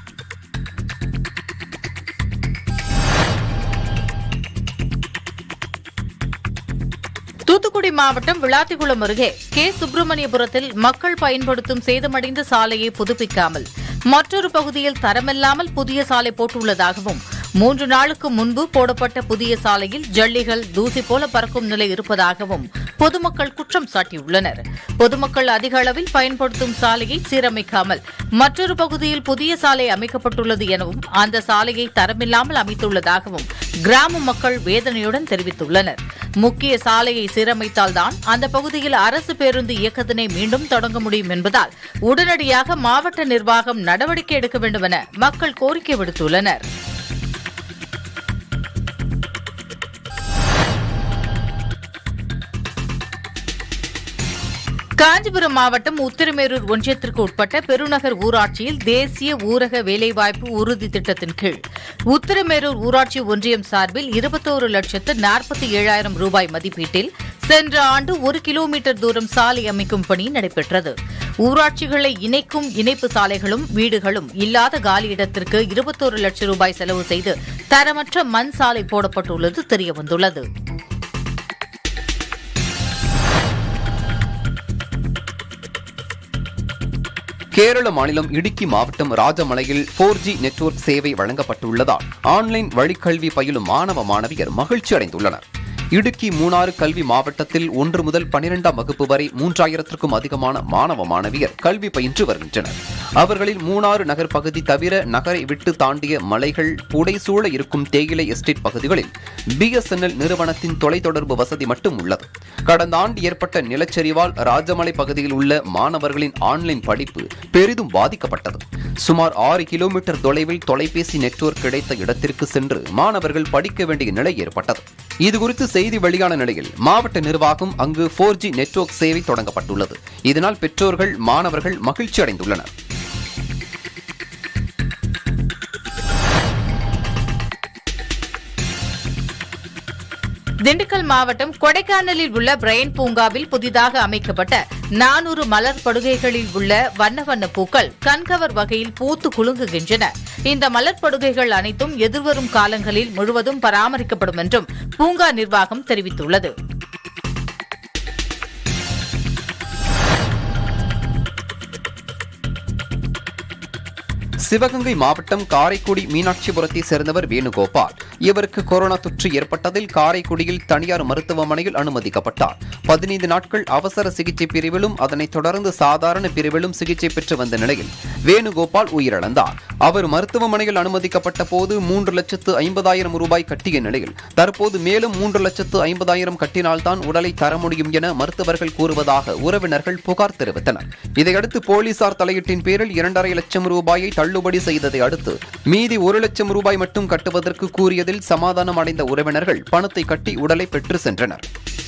தூத்துக்குடி மாவட்டம் விளாத்திக்குளம் அருகே கே சுப்பிரமணியபுரத்தில் மக்கள் பயன்படுத்தும் சேதமடைந்த சாலையை புதுப்பிக்காமல் மற்றொரு பகுதியில் தரமில்லாமல் புதிய சாலை போட்டுள்ளதாகவும் மூன்று நாளுக்கு முன்பு போடப்பட்ட புதிய சாலையில் ஜல்லிகள் தூசி போல பறக்கும் நிலை இருப்பதாகவும் பொதுமக்கள் குற்றம் சாட்டியுள்ளனர் பொதுமக்கள் அதிக அளவில் பயன்படுத்தும் சாலையை சீரமைக்காமல் மற்றொரு பகுதியில் புதிய சாலை அமைக்கப்பட்டுள்ளது எனவும் அந்த சாலையை தரமில்லாமல் அமைத்துள்ளதாகவும் கிராம மக்கள் வேதனையுடன் தெரிவித்துள்ளனர் முக்கிய சாலையை சீரமைத்தால்தான் அந்த பகுதியில் அரசு பேருந்து இயக்கத்தினை மீண்டும் தொடங்க முடியும் என்பதால் உடனடியாக மாவட்ட நிர்வாகம் நடவடிக்கை எடுக்க வேண்டும் என மக்கள் கோரிக்கை விடுத்துள்ளனர் காஞ்சிபுரம் மாவட்டம் உத்திரமேரூர் ஒன்றியத்திற்கு உட்பட்ட பெருநகர் ஊராட்சியில் தேசிய ஊரக வேலைவாய்ப்பு உறுதி திட்டத்தின் கீழ் உத்திரமேரூர் ஊராட்சி ஒன்றியம் சார்பில் இருபத்தோரு லட்சத்து நாற்பத்தி ஏழாயிரம் ரூபாய் மதிப்பீட்டில் சென்ற ஆண்டு ஒரு கிலோமீட்டர் தூரம் சாலை அமைக்கும் பணி நடைபெற்றது ஊராட்சிகளை இணைக்கும் இணைப்பு சாலைகளும் வீடுகளும் இல்லாத காலியிடத்திற்கு இருபத்தோரு லட்சம் ரூபாய் செலவு செய்து தரமற்ற மண் சாலை போடப்பட்டுள்ளது தெரியவந்துள்ளது கேரள மாநிலம் இடுக்கி மாவட்டம் ராஜமலையில் போர் ஜி நெட்வொர்க் சேவை வழங்கப்பட்டுள்ளதால் ஆன்லைன் வழிக்கல்வி பயிலும் மாணவ மாணவியர் மகிழ்ச்சி அடைந்துள்ளனர் இடுக்கி மூணாறு கல்வி மாவட்டத்தில் ஒன்று முதல் பனிரெண்டாம் வகுப்பு வரை மூன்றாயிரத்திற்கும் அதிகமான மாணவ மாணவியர் கல்வி பயின்று வருகின்றனர் அவர்களில் மூணாறு நகர் பகுதி தவிர நகரை விட்டு தாண்டிய மலைகள் புடைசூழ இருக்கும் தேயிலை எஸ்டேட் பகுதிகளில் பிஎஸ்என்எல் நிறுவனத்தின் தொலைத்தொடர்பு வசதி மட்டும் உள்ளது கடந்த ஆண்டு ஏற்பட்ட நிலச்சரிவால் ராஜமலை பகுதியில் உள்ள மாணவர்களின் ஆன்லைன் படிப்பு பெரிதும் பாதிக்கப்பட்டது சுமார் ஆறு கிலோமீட்டர் தொலைவில் தொலைபேசி நெட்வொர்க் கிடைத்த இடத்திற்கு சென்று மாணவர்கள் படிக்க வேண்டிய நிலை ஏற்பட்டது இதுகுறித்து செய்தி வெளியான நிலையில் மாவட்ட நிர்வாகம் அங்கு போர் ஜி நெட்வொர்க் சேவை தொடங்கப்பட்டுள்ளது இதனால் பெற்றோர்கள் மாணவர்கள் மகிழ்ச்சி அடைந்துள்ளனர் திண்டுக்கல் மாவட்டம் கொடைக்கானலில் உள்ள பிரைன் பூங்காவில் புதிதாக அமைக்கப்பட்ட நானூறு மலர் படுகைகளில் உள்ள வண்ண வண்ண பூக்கள் கண்கவர் வகையில் பூத்து குலுங்குகின்றன இந்த மலர் படுகைகள் அனைத்தும் எதிர்வரும் காலங்களில் முழுவதும் பராமரிக்கப்படும் என்றும் பூங்கா நிர்வாகம் தெரிவித்துள்ளது சிவகங்கை மாவட்டம் காரைக்குடி மீனாட்சிபுரத்தை சேர்ந்தவர் வேணுகோபால் இவருக்கு கொரோனா தொற்று ஏற்பட்டதில் காரைக்குடியில் தனியார் மருத்துவமனையில் அனுமதிக்கப்பட்டார் பதினைந்து நாட்கள் அவசர சிகிச்சை பிரிவிலும் அதனைத் தொடர்ந்து சாதாரண பிரிவிலும் சிகிச்சை பெற்று வந்த நிலையில் வேணுகோபால் உயிரிழந்தார் அவர் மருத்துவமனையில் அனுமதிக்கப்பட்ட போது மூன்று லட்சத்து ஐம்பதாயிரம் ரூபாய் கட்டிய நிலையில் தற்போது மேலும் மூன்று லட்சத்து ஐம்பதாயிரம் கட்டினால்தான் உடலை தர முடியும் என மருத்துவர்கள் கூறுவதாக உறவினர்கள் புகார் தெரிவித்தனர் இதையடுத்து போலீசார் தலையீட்டின் பேரில் இரண்டரை லட்சம் ரூபாயை தள்ளுபடி செய்ததை அடுத்து மீதி ஒரு லட்சம் ரூபாய் மட்டும் கட்டுவதற்கு கூறியதில் சமாதானம் அடைந்த உறவினர்கள் பணத்தை கட்டி உடலை பெற்று சென்றனர்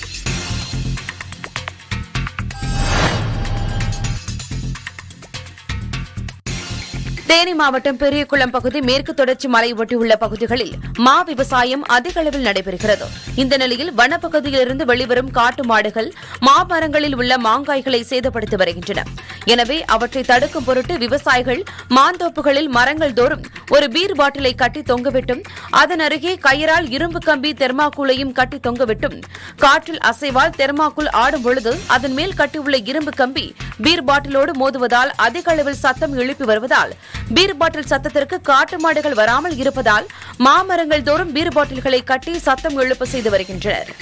தேனி மாவட்டம் பெரியகுளம் பகுதி மேற்கு தொடர்ச்சி மலை ஒட்டியுள்ள பகுதிகளில் மா விவசாயம் அதிக அளவில் நடைபெறுகிறது இந்த நிலையில் வனப்பகுதியிலிருந்து வெளிவரும் காட்டு மாடுகள் மாமரங்களில் உள்ள மாங்காய்களை சேதப்படுத்தி வருகின்றன எனவே அவற்றை தடுக்கும் பொருட்டு விவசாயிகள் மாந்தோப்புகளில் மரங்கள் தோறும் ஒரு பீர் பாட்டிலை கட்டி தொங்கவிட்டும் அதன் அருகே கயிறால் இரும்பு கம்பி தெர்மாக்கூலையும் கட்டி தொங்கவிட்டும் காற்றில் அசைவால் தெர்மாக்குள் ஆடும் பொழுது அதன் மேல் கட்டியுள்ள இரும்பு கம்பி பீர் பாட்டிலோடு மோதுவதால் அதிக அளவில் சத்தம் எழுப்பி வருவதால் பீர் பாட்டில் சத்தத்திற்கு காட்டு மாடுகள் வராமல் இருப்பதால் மாமரங்கள் தோறும் பீர் பாட்டில்களை கட்டி சத்தம் எழுப்ப செய்து வருகின்றனர்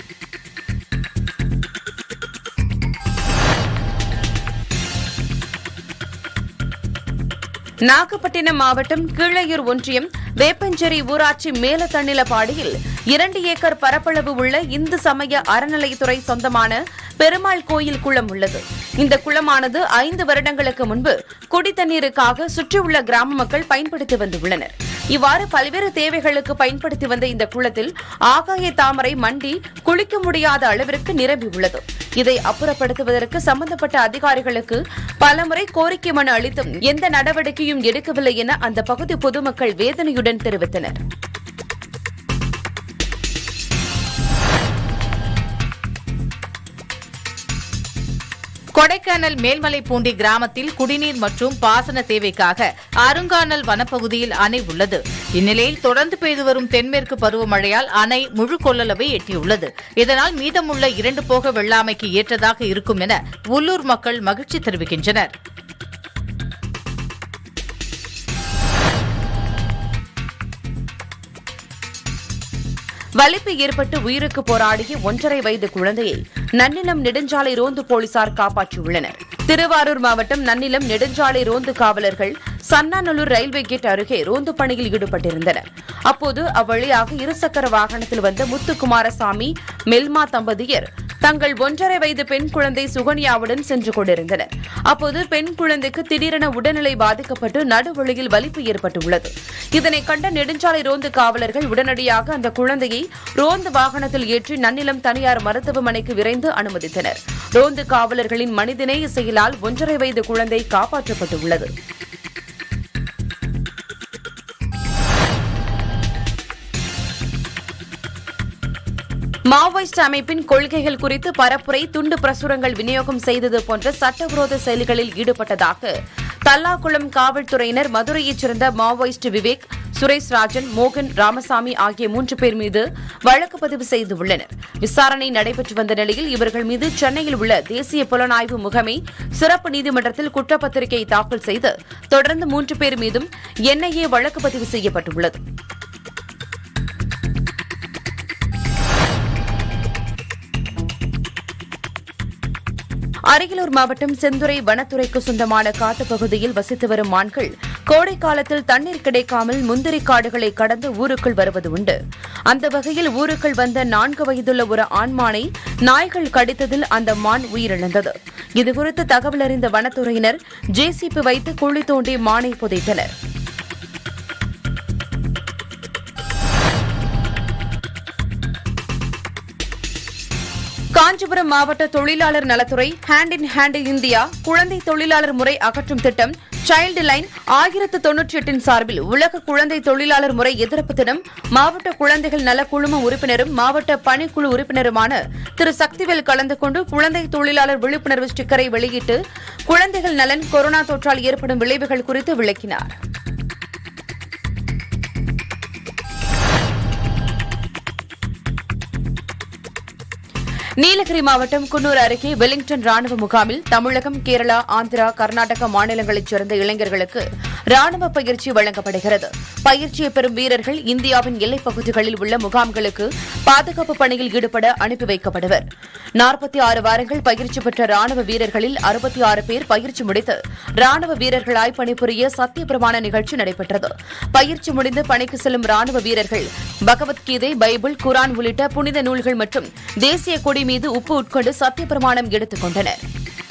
நாகப்பட்டினம் மாவட்டம் கீழையூர் ஒன்றியம் வேப்பஞ்சேரி ஊராட்சி மேலத்தண்ணிலப்பாடியில் இரண்டு ஏக்கர் பரப்பளவு உள்ள இந்து சமய அறநிலையத்துறை சொந்தமான பெருமாள் கோயில் குளம் உள்ளது இந்த குளமானது ஐந்து வருடங்களுக்கு முன்பு குடித்தண்ணீருக்காக சுற்றியுள்ள கிராம மக்கள் பயன்படுத்தி வந்துள்ளனர் இவ்வாறு பல்வேறு தேவைகளுக்கு பயன்படுத்தி வந்த இந்த குளத்தில் ஆகாய தாமரை மண்டி குளிக்க முடியாத அளவிற்கு நிரம்பியுள்ளது இதை அப்புறப்படுத்துவதற்கு சம்பந்தப்பட்ட அதிகாரிகளுக்கு பலமுறை கோரிக்கை மனு அளித்தும் எந்த நடவடிக்கையும் எடுக்கவில்லை என அந்த பகுதி பொதுமக்கள் வேதனையுடன் தெரிவித்தனர் கொடைக்கானல் மேல்மலைப்பூண்டி கிராமத்தில் குடிநீர் மற்றும் பாசன தேவைக்காக அருங்கானல் வனப்பகுதியில் அணை உள்ளது இந்நிலையில் தொடர்ந்து பெய்து வரும் தென்மேற்கு பருவமழையால் அணை முழு கொள்ளளவை எட்டியுள்ளது இதனால் மீதமுள்ள இரண்டு போக வெள்ளாமைக்கு ஏற்றதாக இருக்கும் என உள்ளூர் மக்கள் மகிழ்ச்சி தெரிவிக்கின்றனர் வலிப்பு ஏற்பட்டு உயிருக்கு போராடிய ஒன்றரை வயது குழந்தையை நன்னிலம் நெடுஞ்சாலை ரோந்து போலீசார் காப்பாற்றியுள்ளனர் திருவாரூர் மாவட்டம் நன்னிலம் நெடுஞ்சாலை ரோந்து காவலர்கள் சன்னாநல்லூர் ரயில்வே கேட் அருகே ரோந்து பணியில் ஈடுபட்டிருந்தனர் அப்போது அவ்வழியாக இருசக்கர வாகனத்தில் வந்த முத்துக்குமாரசாமி மெல்மா தம்பதியர் தங்கள் ஒன்றரை வயது பெண் குழந்தை சுகன்யாவுடன் சென்று கொண்டிருந்தனர் அப்போது பெண் குழந்தைக்கு திடீரென உடல்நிலை பாதிக்கப்பட்டு நடுவழியில் வலிப்பு ஏற்பட்டுள்ளது இதனை கண்ட நெடுஞ்சாலை ரோந்து காவலர்கள் உடனடியாக அந்த குழந்தையை ரோந்து வாகனத்தில் ஏற்றி நன்னிலம் தனியார் மருத்துவமனைக்கு விரைந்து அனுமதித்தனர் ரோந்து காவலர்களின் மனிதநேய செயலால் ஒன்றரை வயது குழந்தை காப்பாற்றப்பட்டுள்ளது மாவோயிஸ்ட் அமைப்பின் கொள்கைகள் குறித்து பரப்புரை துண்டு பிரசுரங்கள் விநியோகம் செய்தது போன்ற சட்டவிரோத செயல்களில் ஈடுபட்டதாக தல்லாக்குளம் காவல்துறையினர் மதுரையைச் சேர்ந்த மாவோயிஸ்ட் விவேக் சுரேஷ் ராஜன் மோகன் ராமசாமி ஆகிய மூன்று பேர் மீது வழக்கு பதிவு செய்துள்ளனர் விசாரணை நடைபெற்று வந்த நிலையில் இவர்கள் மீது சென்னையில் உள்ள தேசிய புலனாய்வு முகமை சிறப்பு நீதிமன்றத்தில் குற்றப்பத்திரிகை தாக்கல் செய்து தொடர்ந்து மூன்று பேர் மீதும் என்ஐஏ வழக்கு பதிவு செய்யப்பட்டுள்ளது அரியலூர் மாவட்டம் செந்துறை வனத்துறைக்கு சொந்தமான காட்டுப்பகுதியில் வசித்து வரும் மான்கள் கோடை காலத்தில் தண்ணீர் கிடைக்காமல் முந்திரி காடுகளை கடந்து ஊருக்குள் வருவது உண்டு அந்த வகையில் ஊருக்குள் வந்த நான்கு வயதுள்ள ஒரு ஆண்மானை நாய்கள் கடித்ததில் அந்த மான் உயிரிழந்தது இதுகுறித்து தகவல் அறிந்த வனத்துறையினர் ஜேசிபி வைத்து குழி தோண்டி மானை புதைத்தனர் காஞ்சிபுரம் மாவட்ட தொழிலாளர் நலத்துறை ஹேண்ட் இன் ஹேண்ட் இந்தியா குழந்தை தொழிலாளர் முறை அகற்றும் திட்டம் சைல்டு லைன் ஆயிரத்து தொன்னூற்றி எட்டின் சார்பில் உலக குழந்தை தொழிலாளர் முறை எதிர்ப்பு தினம் மாவட்ட குழந்தைகள் நல குழும உறுப்பினரும் மாவட்ட பணிக்குழு உறுப்பினருமான திரு சக்திவேல் கலந்து கொண்டு குழந்தை தொழிலாளர் விழிப்புணர்வு ஸ்டிக்கரை வெளியிட்டு குழந்தைகள் நலன் கொரோனா தொற்றால் ஏற்படும் விளைவுகள் குறித்து விளக்கினார் நீலகிரி மாவட்டம் குன்னூர் அருகே வெலிங்டன் ராணுவ முகாமில் தமிழகம் கேரளா ஆந்திரா கர்நாடக மாநிலங்களைச் சேர்ந்த இளைஞர்களுக்கு ராணுவ பயிற்சி வழங்கப்படுகிறது பயிற்சியை பெறும் வீரர்கள் இந்தியாவின் எல்லைப் பகுதிகளில் உள்ள முகாம்களுக்கு பாதுகாப்பு பணியில் ஈடுபட அனுப்பி வைக்கப்படுவர் நாற்பத்தி ஆறு வாரங்கள் பயிற்சி பெற்ற ராணுவ வீரர்களில் அறுபத்தி ஆறு பேர் பயிற்சி முடித்து ராணுவ வீரர்களாய் பணிபுரிய சத்திய பிரமாண நிகழ்ச்சி நடைபெற்றது பயிற்சி முடிந்து பணிக்கு செல்லும் ராணுவ வீரர்கள் பகவத்கீதை பைபிள் குரான் உள்ளிட்ட புனித நூல்கள் மற்றும் தேசிய கொடி மீது உப்பு உட்கொண்டு சத்திய பிரமாணம் எடுத்துக் கொண்டனர்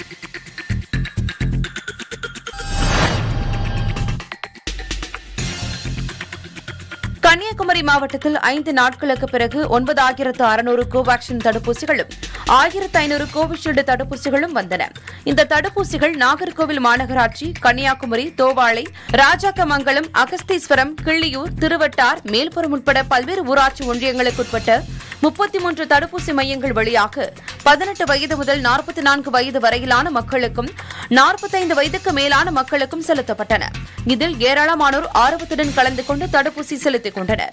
கன்னியாகுமரி மாவட்டத்தில் ஐந்து நாட்களுக்கு பிறகு ஒன்பதாயிரத்து அறுநூறு கோவாக்சின் தடுப்பூசிகளும் ஆயிரத்து ஐநூறு கோவிஷீல்டு தடுப்பூசிகளும் வந்தன இந்த தடுப்பூசிகள் நாகர்கோவில் மாநகராட்சி கன்னியாகுமரி தோவாளை ராஜாக்கமங்கலம் அகஸ்தீஸ்வரம் கிள்ளியூர் திருவட்டார் மேல்புறம் உட்பட பல்வேறு ஊராட்சி ஒன்றியங்களுக்குட்பட்ட முப்பத்தி மூன்று தடுப்பூசி மையங்கள் வழியாக பதினெட்டு வயது முதல் நாற்பத்தி நான்கு வயது வரையிலான மக்களுக்கும் நாற்பத்தைந்து வயதுக்கு மேலான மக்களுக்கும் செலுத்தப்பட்டன இதில் ஏராளமானோர் ஆர்வத்துடன் கலந்து கொண்டு தடுப்பூசி செலுத்திக் கொண்டனர்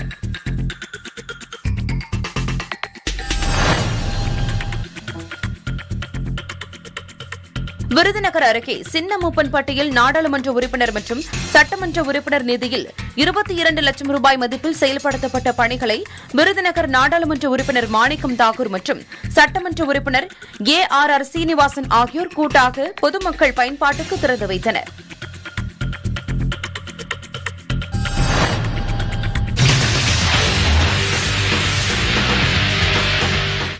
விருதுநகர் அருகே சின்ன மூப்பன்பட்டியில் நாடாளுமன்ற உறுப்பினர் மற்றும் சட்டமன்ற உறுப்பினர் நிதியில் இருபத்தி இரண்டு லட்சம் ரூபாய் மதிப்பில் செயல்படுத்தப்பட்ட பணிகளை விருதுநகர் நாடாளுமன்ற உறுப்பினர் மாணிக்கம் தாக்கூர் மற்றும் சட்டமன்ற உறுப்பினர் ஏ ஆர் ஆர் சீனிவாசன் ஆகியோர் கூட்டாக பொதுமக்கள் பயன்பாட்டுக்கு திறந்து வைத்தனர்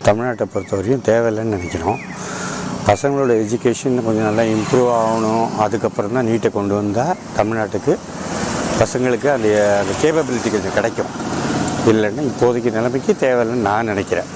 தமிழ்நாட்டை பொறுத்தவரையும் தேவையில்லைன்னு நினைக்கிறோம் பசங்களோட எஜுகேஷன் கொஞ்சம் நல்லா இம்ப்ரூவ் ஆகணும் அதுக்கப்புறம் தான் நீட்டை கொண்டு வந்தால் தமிழ்நாட்டுக்கு பசங்களுக்கு அந்த அந்த கேப்பபிலிட்டி கொஞ்சம் கிடைக்கும் இல்லைன்னா இப்போதைக்கு நிலைமைக்கு தேவையில்லைன்னு நான் நினைக்கிறேன்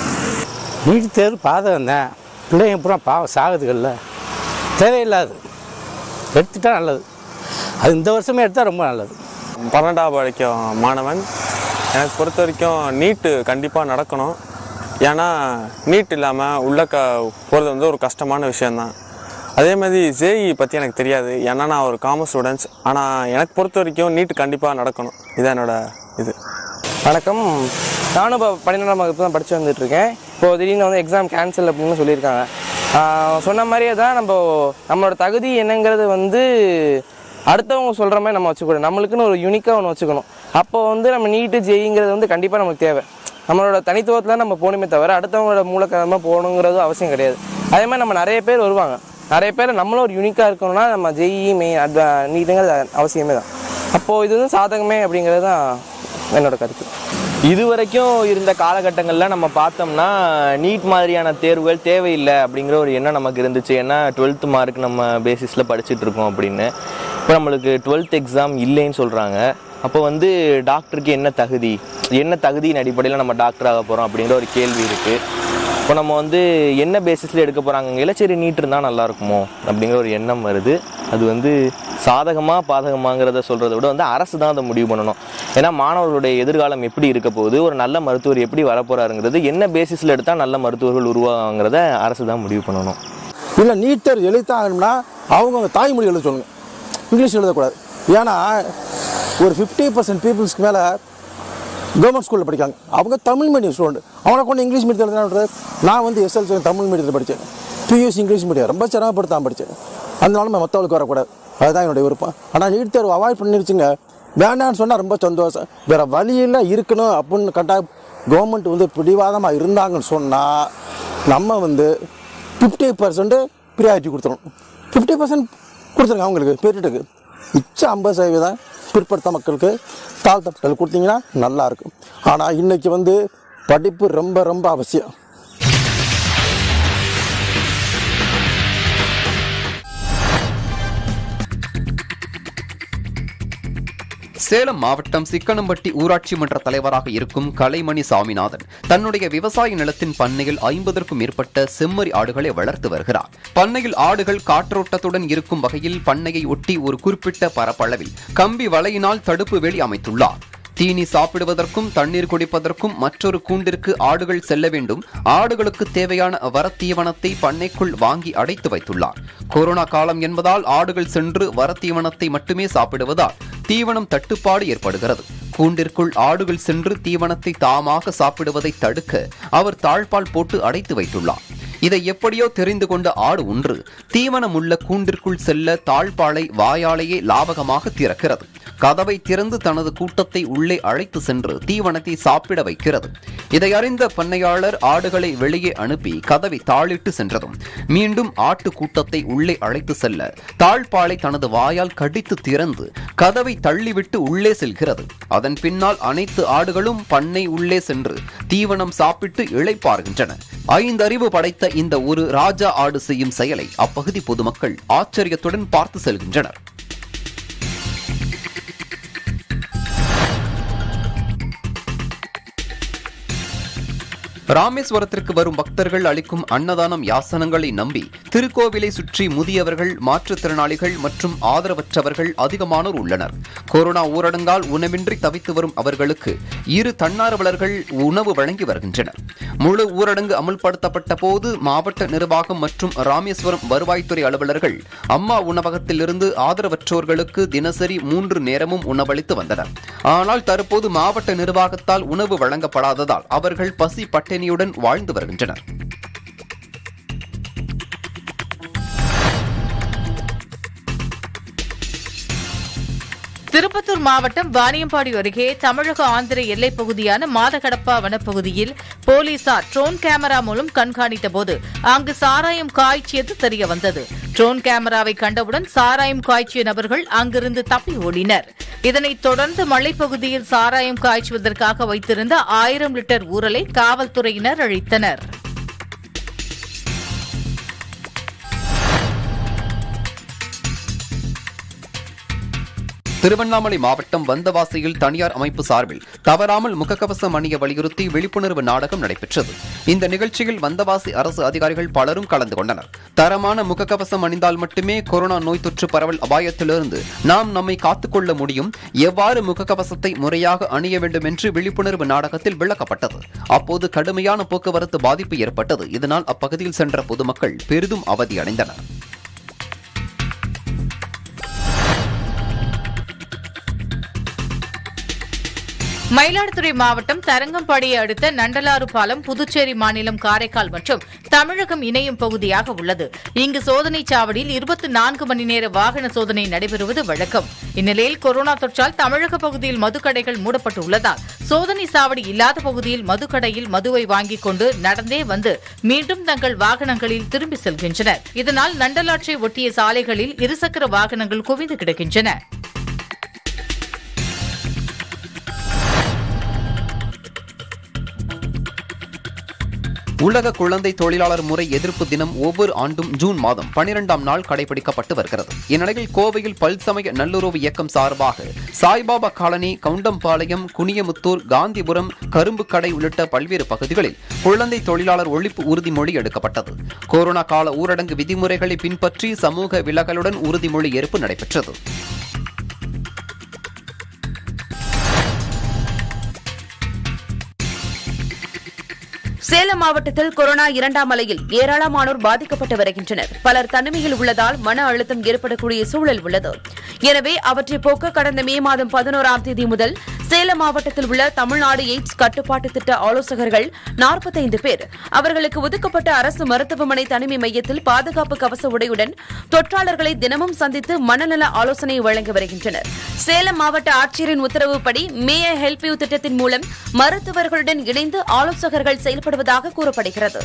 நீட் தேர்வு பாதகம் தான் பிள்ளைங்க பூரா பாவம் சாகுதுகள்ல தேவையில்லாது எடுத்துட்டா நல்லது அது இந்த வருஷமே எடுத்தால் ரொம்ப நல்லது பன்னெண்டாவது படிக்கும் மாணவன் எனக்கு பொறுத்த வரைக்கும் நீட்டு கண்டிப்பாக நடக்கணும் ஏன்னா நீட் இல்லாமல் உள்ள க போகிறது வந்து ஒரு கஷ்டமான விஷயந்தான் அதே மாதிரி ஜேஇ பற்றி எனக்கு தெரியாது ஏன்னா நான் ஒரு காமர்ஸ் ஸ்டூடெண்ட்ஸ் ஆனால் எனக்கு பொறுத்த வரைக்கும் நீட் கண்டிப்பாக நடக்கணும் இதான் என்னோட இது வணக்கம் நானும் இப்போ பன்னிரெண்டாம் வகுப்பு தான் படித்து வந்துட்டுருக்கேன் இப்போது திடீர்னு வந்து எக்ஸாம் கேன்சல் அப்படின்னு சொல்லியிருக்காங்க ஆஹ் சொன்ன மாதிரியே தான் நம்ம நம்மளோட தகுதி என்னங்கிறது வந்து அடுத்தவங்க சொல்கிற மாதிரி நம்ம வச்சுக்கூடாது நம்மளுக்குன்னு ஒரு யூனிக்காக ஒன்று வச்சுக்கணும் அப்போ வந்து நம்ம நீட்டு ஜெயிங்கிறது வந்து கண்டிப்பாக நமக்கு தேவை நம்மளோட தனித்துவத்தில் நம்ம போகணுமே தவிர அடுத்தவங்களோட மூலக்காரமாக போகணுங்கிறது அவசியம் கிடையாது அதே மாதிரி நம்ம நிறைய பேர் வருவாங்க நிறைய பேர் நம்மளும் ஒரு யூனிக்காக இருக்கணும்னா நம்ம ஜெய் மெயின் அட்வா நீட்டுங்கிறது அவசியமே தான் அப்போது இது வந்து சாதகமே அப்படிங்கிறது தான் என்னோட கருத்து இது வரைக்கும் இருந்த காலகட்டங்களில் நம்ம பார்த்தோம்னா நீட் மாதிரியான தேர்வுகள் தேவையில்லை அப்படிங்கிற ஒரு எண்ணம் நமக்கு இருந்துச்சு ஏன்னா டுவெல்த் மார்க் நம்ம பேசிஸில் படிச்சுட்டு இருக்கோம் அப்படின்னு இப்போ நம்மளுக்கு டுவெல்த் எக்ஸாம் இல்லைன்னு சொல்கிறாங்க அப்போ வந்து டாக்டருக்கு என்ன தகுதி என்ன தகுதியின் அடிப்படையில் நம்ம டாக்டர் ஆக போகிறோம் அப்படிங்கிற ஒரு கேள்வி இருக்குது இப்போ நம்ம வந்து என்ன பேசிஸில் எடுக்க போகிறாங்க சரி நீட் இருந்தால் நல்லா இருக்குமோ அப்படிங்கிற ஒரு எண்ணம் வருது அது வந்து சாதகமாக பாதகமாங்கிறத சொல்கிறத விட வந்து அரசு தான் அதை முடிவு பண்ணணும் ஏன்னா மாணவர்களுடைய எதிர்காலம் எப்படி இருக்க போகுது ஒரு நல்ல மருத்துவர் எப்படி வரப்போறாருங்கிறது என்ன பேசிஸில் எடுத்தால் நல்ல மருத்துவர்கள் உருவாங்கிறத அரசு தான் முடிவு பண்ணணும் இல்லை நீட் தேர்வு எழுத்தாகணும்னா அவங்க தாய்மொழி எழுத சொல்லுங்க இங்கிலீஷ் எழுதக்கூடாது ஏன்னா ஒரு ஃபிஃப்டி பர்சன்ட் பீப்புள்ஸ்க்கு மேலே கவர்மெண்ட் ஸ்கூலில் படிக்காங்க அவங்க தமிழ் மீடியம் ஸ்டூடெண்ட் அவனை கொண்டு இங்கிலீஷ் மீடியத்தில் எழுதுறது நான் வந்து எஸ்எல்சி தமிழ் மீடியத்தில் படித்தேன் பியூசி இங்கிலீஷ் மீடியம் ரொம்ப சிரமப்படுத்தாம படித்தேன் அதனால மற்றவளுக்கு வரக்கூடாது அதுதான் என்னுடைய விருப்பம் ஆனால் நீட் தேர்வு அவாய்ட் பண்ணிருச்சுங்க வேண்டாம்னு சொன்னால் ரொம்ப சந்தோஷம் வேறு வழியில் இருக்கணும் அப்படின்னு கட்டாயம் கவர்மெண்ட் வந்து பிடிவாதமாக இருந்தாங்கன்னு சொன்னால் நம்ம வந்து ஃபிஃப்டி பர்சன்ட் ப்ரியாரிட்டி கொடுத்துரும் ஃபிஃப்டி பர்சன்ட் கொடுத்துருங்க அவங்களுக்கு பீரியடுக்கு மிச்ச ஐம்பது சதவீதம் பிற்படுத்த மக்களுக்கு தாழ்த்தப்பட்டல் கொடுத்தீங்கன்னா நல்லாயிருக்கும் ஆனால் இன்றைக்கி வந்து படிப்பு ரொம்ப ரொம்ப அவசியம் சேலம் மாவட்டம் சிக்கனம்பட்டி ஊராட்சி மன்ற தலைவராக இருக்கும் கலைமணி சாமிநாதன் தன்னுடைய விவசாய நிலத்தின் பண்ணையில் ஐம்பதற்கும் மேற்பட்ட செம்மறி ஆடுகளை வளர்த்து வருகிறார் பண்ணையில் ஆடுகள் காற்றோட்டத்துடன் இருக்கும் வகையில் பண்ணையை ஒட்டி ஒரு குறிப்பிட்ட பரப்பளவில் கம்பி வலையினால் தடுப்பு வேலி அமைத்துள்ளார் தீனி சாப்பிடுவதற்கும் தண்ணீர் குடிப்பதற்கும் மற்றொரு கூண்டிற்கு ஆடுகள் செல்ல வேண்டும் ஆடுகளுக்கு தேவையான வரத்தீவனத்தை பண்ணைக்குள் வாங்கி அடைத்து வைத்துள்ளார் கொரோனா காலம் என்பதால் ஆடுகள் சென்று வரத்தீவனத்தை மட்டுமே சாப்பிடுவதால் தீவனம் தட்டுப்பாடு ஏற்படுகிறது கூண்டிற்குள் ஆடுகள் சென்று தீவனத்தை தாமாக சாப்பிடுவதை தடுக்க அவர் தாழ்பால் போட்டு அடைத்து வைத்துள்ளார் இதை எப்படியோ தெரிந்து கொண்ட ஆடு ஒன்று தீவனம் உள்ள கூண்டிற்குள் செல்ல தாழ்பாலை வாயாலேயே லாபகமாக திறக்கிறது கதவை திறந்து தனது கூட்டத்தை உள்ளே அழைத்து சென்று தீவனத்தை சாப்பிட வைக்கிறது இதை அறிந்த பண்ணையாளர் ஆடுகளை வெளியே அனுப்பி கதவை தாளிட்டு சென்றதும் மீண்டும் ஆட்டு கூட்டத்தை உள்ளே அழைத்து செல்ல தாழ்பாலை தனது வாயால் கடித்து திறந்து கதவை தள்ளிவிட்டு உள்ளே செல்கிறது அதன் பின்னால் அனைத்து ஆடுகளும் பண்ணை உள்ளே சென்று தீவனம் சாப்பிட்டு இளைப்பாறுகின்றன ஐந்தறிவு படைத்த இந்த ஒரு ராஜா ஆடு செய்யும் செயலை அப்பகுதி பொதுமக்கள் ஆச்சரியத்துடன் பார்த்து செல்கின்றனர் ராமேஸ்வரத்திற்கு வரும் பக்தர்கள் அளிக்கும் அன்னதானம் யாசனங்களை நம்பி திருக்கோவிலை சுற்றி முதியவர்கள் மாற்றுத்திறனாளிகள் மற்றும் ஆதரவற்றவர்கள் அதிகமானோர் உள்ளனர் கொரோனா ஊரடங்கால் உணவின்றி தவித்து வரும் அவர்களுக்கு இரு தன்னார்வலர்கள் உணவு வழங்கி வருகின்றனர் முழு ஊரடங்கு அமுல்படுத்தப்பட்ட போது மாவட்ட நிர்வாகம் மற்றும் ராமேஸ்வரம் வருவாய்த்துறை அலுவலர்கள் அம்மா உணவகத்திலிருந்து ஆதரவற்றோர்களுக்கு தினசரி மூன்று நேரமும் உணவளித்து வந்தனர் ஆனால் தற்போது மாவட்ட நிர்வாகத்தால் உணவு வழங்கப்படாததால் அவர்கள் பசி பட்டினியுடன் வாழ்ந்து வருகின்றனர் திருப்பத்தூர் மாவட்டம் வாணியம்பாடி அருகே தமிழக ஆந்திர எல்லைப் பகுதியான மாதகடப்பா வனப்பகுதியில் போலீசார் ட்ரோன் கேமரா மூலம் கண்காணித்த போது அங்கு சாராயம் காய்ச்சியது தெரிய வந்தது ட்ரோன் கேமராவை கண்டவுடன் சாராயம் காய்ச்சிய நபர்கள் அங்கிருந்து தப்பி ஓடினர் இதனைத் தொடர்ந்து மலைப்பகுதியில் சாராயம் காய்ச்சுவதற்காக வைத்திருந்த ஆயிரம் லிட்டர் ஊரலை காவல்துறையினர் அழித்தனர் திருவண்ணாமலை மாவட்டம் வந்தவாசியில் தனியார் அமைப்பு சார்பில் தவறாமல் முகக்கவசம் அணிய வலியுறுத்தி விழிப்புணர்வு நாடகம் நடைபெற்றது இந்த நிகழ்ச்சியில் வந்தவாசி அரசு அதிகாரிகள் பலரும் கலந்து கொண்டனர் தரமான முகக்கவசம் அணிந்தால் மட்டுமே கொரோனா நோய் தொற்று பரவல் அபாயத்திலிருந்து நாம் நம்மை காத்துக்கொள்ள முடியும் எவ்வாறு முகக்கவசத்தை முறையாக அணிய வேண்டும் என்று விழிப்புணர்வு நாடகத்தில் விளக்கப்பட்டது அப்போது கடுமையான போக்குவரத்து பாதிப்பு ஏற்பட்டது இதனால் அப்பகுதியில் சென்ற பொதுமக்கள் பெரிதும் அவதியடைந்தனர் மயிலாடுதுறை மாவட்டம் தரங்கம்பாடியை அடுத்த நண்டலாறு பாலம் புதுச்சேரி மாநிலம் காரைக்கால் மற்றும் தமிழகம் இணையும் பகுதியாக உள்ளது இங்கு சோதனைச் சாவடியில் இருபத்தி நான்கு மணி நேர வாகன சோதனை நடைபெறுவது வழக்கம் இந்நிலையில் கொரோனா தொற்றால் தமிழக பகுதியில் மதுக்கடைகள் மூடப்பட்டுள்ளதால் சோதனை சாவடி இல்லாத பகுதியில் மதுக்கடையில் மதுவை வாங்கிக் கொண்டு நடந்தே வந்து மீண்டும் தங்கள் வாகனங்களில் திரும்பி செல்கின்றனர் இதனால் நண்டலாற்றை ஒட்டிய சாலைகளில் இருசக்கர வாகனங்கள் குவிந்து கிடக்கின்றன உலக குழந்தை தொழிலாளர் முறை எதிர்ப்பு தினம் ஒவ்வொரு ஆண்டும் ஜூன் மாதம் பனிரெண்டாம் நாள் கடைபிடிக்கப்பட்டு வருகிறது இந்நிலையில் கோவையில் பல்சமய நல்லுறவு இயக்கம் சார்பாக சாய்பாபா காலனி கவுண்டம்பாளையம் குனியமுத்தூர் காந்திபுரம் கரும்பு கடை உள்ளிட்ட பல்வேறு பகுதிகளில் குழந்தை தொழிலாளர் ஒழிப்பு உறுதிமொழி எடுக்கப்பட்டது கொரோனா கால ஊரடங்கு விதிமுறைகளை பின்பற்றி சமூக விலகலுடன் உறுதிமொழி ஏற்பு நடைபெற்றது சேலம் மாவட்டத்தில் கொரோனா இரண்டாம் அலையில் ஏராளமானோர் பாதிக்கப்பட்டு வருகின்றனர் பலர் தனிமையில் உள்ளதால் மன அழுத்தம் ஏற்படக்கூடிய சூழல் உள்ளது எனவே அவற்றை போக்க கடந்த மே மாதம் பதினோராம் தேதி முதல் சேலம் மாவட்டத்தில் உள்ள தமிழ்நாடு எய்ட்ஸ் கட்டுப்பாட்டு திட்ட ஆலோசகர்கள் நாற்பத்தைந்து பேர் அவர்களுக்கு ஒதுக்கப்பட்ட அரசு மருத்துவமனை தனிமை மையத்தில் பாதுகாப்பு கவச உடையுடன் தொற்றாளர்களை தினமும் சந்தித்து மனநல ஆலோசனை வழங்கி வருகின்றனர் சேலம் மாவட்ட ஆட்சியரின் உத்தரவுப்படி மே ஐ ஹெல்ப் யூ திட்டத்தின் மூலம் மருத்துவர்களுடன் இணைந்து ஆலோசகர்கள் செயல்படுவதாக கூறப்படுகிறது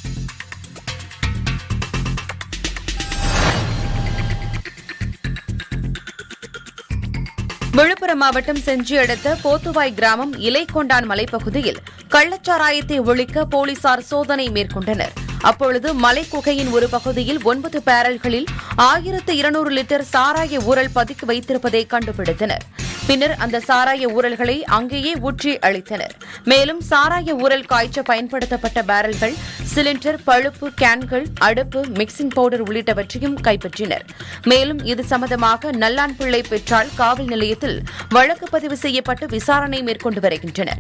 விழுப்புரம் மாவட்டம் செஞ்சி அடுத்த போத்துவாய் கிராமம் இலைக்கொண்டான் மலைப்பகுதியில் கள்ளச்சாராயத்தை ஒழிக்க போலீசார் சோதனை மேற்கொண்டனர் அப்பொழுது மலைக்குகையின் ஒரு பகுதியில் ஒன்பது பேரல்களில் ஆயிரத்து இருநூறு லிட்டர் சாராய ஊரல் பதுக்கி வைத்திருப்பதை கண்டுபிடித்தனர் பின்னர் அந்த சாராய ஊரல்களை அங்கேயே ஊற்றி அளித்தனர் மேலும் சாராய ஊரல் காய்ச்ச பயன்படுத்தப்பட்ட பேரல்கள் சிலிண்டர் பழுப்பு கேன்கள் அடுப்பு மிக்சிங் பவுடர் உள்ளிட்டவற்றையும் கைப்பற்றினர் மேலும் இது சம்பந்தமாக நல்லான்பிள்ளை பெற்றால் காவல் நிலையத்தில் வழக்கு பதிவு செய்யப்பட்டு விசாரணை மேற்கொண்டு வருகின்றனர்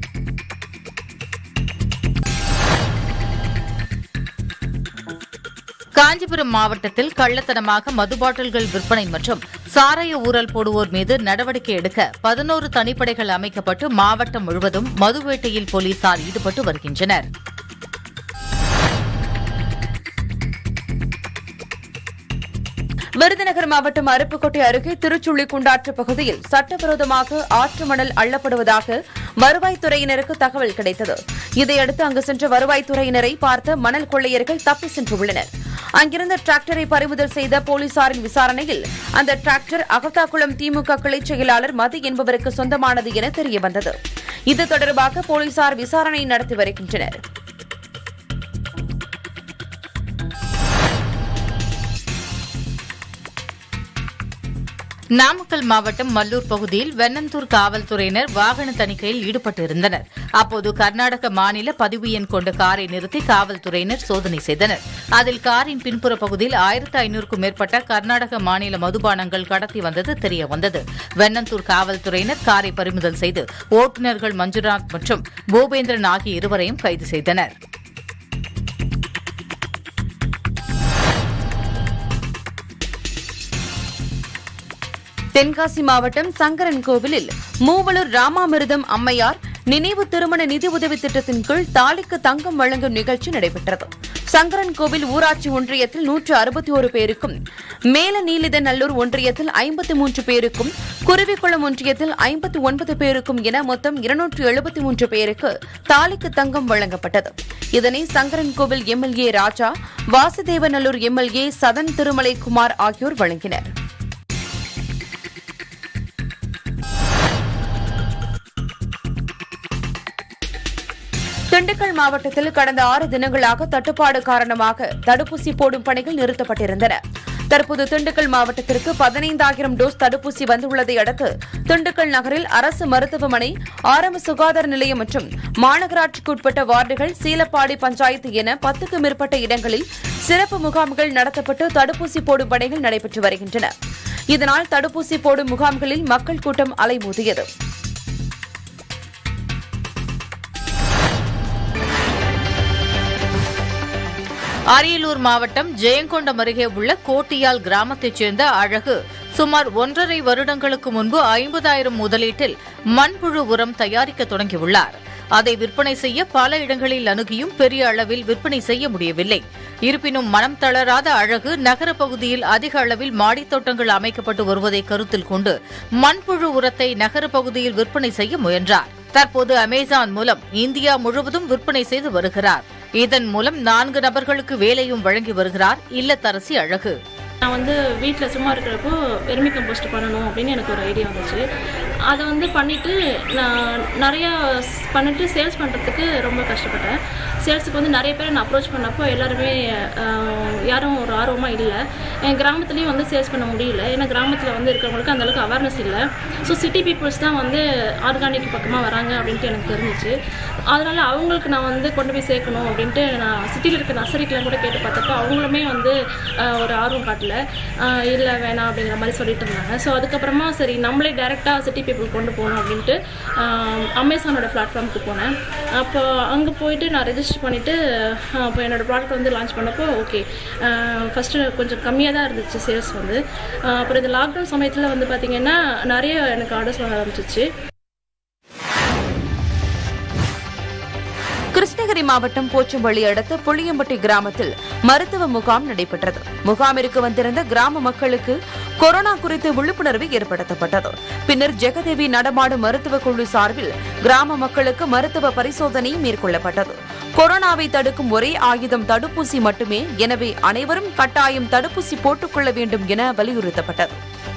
காஞ்சிபுரம் மாவட்டத்தில் கள்ளத்தனமாக மது பாட்டில்கள் விற்பனை மற்றும் சாராய ஊரல் போடுவோர் மீது நடவடிக்கை எடுக்க பதினோரு தனிப்படைகள் அமைக்கப்பட்டு மாவட்டம் முழுவதும் மது வேட்டையில் போலீசார் ஈடுபட்டு வருகின்றனர் விருதுநகர் மாவட்டம் அருப்புக்கோட்டை அருகே திருச்சுள்ளி குண்டாற்று பகுதியில் சட்டவிரோதமாக ஆற்று மணல் அள்ளப்படுவதாக வருவாய்த்துறையினருக்கு தகவல் கிடைத்தது இதையடுத்து அங்கு சென்ற வருவாய்த்துறையினரை பார்த்த மணல் கொள்ளையர்கள் தப்பி சென்றுள்ளனர் அங்கிருந்த டிராக்டரை பறிமுதல் செய்த போலீசாரின் விசாரணையில் அந்த டிராக்டர் அகத்தாக்குளம் திமுக கிளை செயலாளர் மது என்பவருக்கு சொந்தமானது என தெரியவந்தது இது தொடர்பாக போலீசார் விசாரணை நடத்தி வருகின்றனர் நாமக்கல் மாவட்டம் மல்லூர் பகுதியில் வெண்ணந்தூர் காவல்துறையினர் வாகன தணிக்கையில் ஈடுபட்டிருந்தனர் அப்போது கர்நாடக மாநில பதிவு எண் கொண்ட காரை நிறுத்தி காவல்துறையினர் சோதனை செய்தனர் அதில் காரின் பின்புற பகுதியில் ஆயிரத்து ஐநூறுக்கும் மேற்பட்ட கர்நாடக மாநில மதுபானங்கள் கடத்தி வந்தது தெரியவந்தது வெண்ணந்தூர் காவல்துறையினர் காரை பறிமுதல் செய்து ஓட்டுநர்கள் மஞ்சுநாத் மற்றும் பூபேந்திரன் ஆகிய இருவரையும் கைது செய்தனர் தென்காசி மாவட்டம் சங்கரன் கோவிலில் மூவலூர் ராமாமிர்தம் அம்மையார் நினைவு திருமண நிதி உதவி திட்டத்தின் கீழ் தாலிக்கு தங்கம் வழங்கும் நிகழ்ச்சி நடைபெற்றது சங்கரன் கோவில் ஊராட்சி ஒன்றியத்தில் நூற்று அறுபத்தி ஒரு பேருக்கும் மேல நீலிதநல்லூர் ஒன்றியத்தில் ஐம்பத்தி மூன்று பேருக்கும் குருவிக்குளம் ஒன்றியத்தில் ஐம்பத்தி ஒன்பது பேருக்கும் என மொத்தம் இருநூற்று எழுபத்தி மூன்று பேருக்கு தாலிக்கு தங்கம் வழங்கப்பட்டது இதனை சங்கரன் கோவில் எம்எல்ஏ ராஜா வாசுதேவநல்லூர் எம்எல்ஏ சதன் திருமலை குமார் ஆகியோர் வழங்கினர் திண்டுக்கல் மாவட்டத்தில் கடந்த ஆறு தினங்களாக தட்டுப்பாடு காரணமாக தடுப்பூசி போடும் பணிகள் நிறுத்தப்பட்டிருந்தன தற்போது திண்டுக்கல் மாவட்டத்திற்கு பதினைந்தாயிரம் டோஸ் தடுப்பூசி வந்துள்ளதை அடுத்து திண்டுக்கல் நகரில் அரசு மருத்துவமனை ஆரம்ப சுகாதார நிலையம் மற்றும் மாநகராட்சிக்குட்பட்ட வார்டுகள் சீலப்பாடி பஞ்சாயத்து என பத்துக்கும் மேற்பட்ட இடங்களில் சிறப்பு முகாம்கள் நடத்தப்பட்டு தடுப்பூசி போடும் பணிகள் நடைபெற்று வருகின்றன இதனால் தடுப்பூசி போடும் முகாம்களில் மக்கள் கூட்டம் அலைமோதியது அரியலூர் மாவட்டம் ஜெயங்கொண்டம் அருகே உள்ள கோட்டியால் கிராமத்தைச் சேர்ந்த அழகு சுமார் ஒன்றரை வருடங்களுக்கு முன்பு ஐம்பதாயிரம் முதலீட்டில் மண்புழு உரம் தயாரிக்க தொடங்கியுள்ளார் அதை விற்பனை செய்ய பல இடங்களில் அணுகியும் பெரிய அளவில் விற்பனை செய்ய முடியவில்லை இருப்பினும் மனம் தளராத அழகு நகர பகுதியில் அதிக அளவில் மாடித் தோட்டங்கள் அமைக்கப்பட்டு வருவதை கருத்தில் கொண்டு மண்புழு உரத்தை நகர பகுதியில் விற்பனை செய்ய முயன்றார் தற்போது அமேசான் மூலம் இந்தியா முழுவதும் விற்பனை செய்து வருகிறார் இதன் மூலம் நான்கு நபர்களுக்கு வேலையும் வழங்கி வருகிறார் இல்லத்தரசி அழகு நான் வந்து வீட்டில் சும்மா இருக்கிறப்போ வெர்மி கம்போஸ்ட் பண்ணணும் அப்படின்னு எனக்கு ஒரு ஐடியா வந்துச்சு அதை வந்து பண்ணிவிட்டு நான் நிறையா ஸ்- பண்ணிட்டு சேல்ஸ் பண்ணுறதுக்கு ரொம்ப கஷ்டப்பட்டேன் சேல்ஸுக்கு வந்து நிறைய பேர் நான் அப்ரோச் பண்ணப்போ எல்லாருமே ஆஹ், யாரும் ஒரு ஆர்வமாக இல்லை என் கிராமத்துலேயும் வந்து சேல்ஸ் பண்ண முடியல ஏன்னா கிராமத்தில் வந்து இருக்கிறவங்களுக்கு அந்த அளவுக்கு அவேர்னஸ் இல்லை ஸோ சிட்டி பீப்புள்ஸ் தான் வந்து ஆர்கானிக் பக்கமாக வராங்க அப்படின்ட்டு எனக்கு தெரிஞ்சிச்சு அதனால் அவங்களுக்கு நான் வந்து கொண்டு போய் சேர்க்கணும் அப்படின்ட்டு நான் சிட்டியில் இருக்க நர்சரிக்கெலாம் கூட கேட்டு பார்த்தப்போ அவங்களுமே வந்து ஆஹ், ஒரு ஆர்வம் காட்டல இல்லை வேணாம் அப்படிங்கிற மாதிரி சொல்லிட்டு இருந்தாங்க ஸோ அதுக்கப்புறமா சரி நம்மளே டேரெக்டாக சிட்டி பீப்புள் கொண்டு போகணும் அப்படின்ட்டு ஆஹ், அமேசானோட பிளாட்ஃபார்முக்கு போனேன் அப்போ அங்கே போயிட்டு நான் ரெஜிஸ்டர் பண்ணிவிட்டு அப்போ என்னோடய ப்ராடக்ட் வந்து லான்ச் பண்ணப்போ ஓகே ஃபஸ்ட்டு கொஞ்சம் கம்மியாக தான் இருந்துச்சு சேல்ஸ் வந்து ஆஹ், அப்புறம் இந்த லாக்டவுன் சமயத்தில் வந்து பார்த்திங்கன்னா நிறைய எனக்கு ஆர்டர்ஸ் வர ஆரம்பிச்சிச்சு கிருஷ்ணகிரி மாவட்டம் போச்சம்பள்ளி அடுத்த புளியம்பட்டி கிராமத்தில் மருத்துவ முகாம் நடைபெற்றது முகாமிற்கு வந்திருந்த கிராம மக்களுக்கு கொரோனா குறித்து விழிப்புணர்வு ஏற்படுத்தப்பட்டது பின்னர் ஜெகதேவி நடமாடும் மருத்துவ குழு சார்பில் கிராம மக்களுக்கு மருத்துவ பரிசோதனை மேற்கொள்ளப்பட்டது கொரோனாவை தடுக்கும் ஒரே ஆயுதம் தடுப்பூசி மட்டுமே எனவே அனைவரும் கட்டாயம் தடுப்பூசி போட்டுக்கொள்ள வேண்டும் என வலியுறுத்தப்பட்டது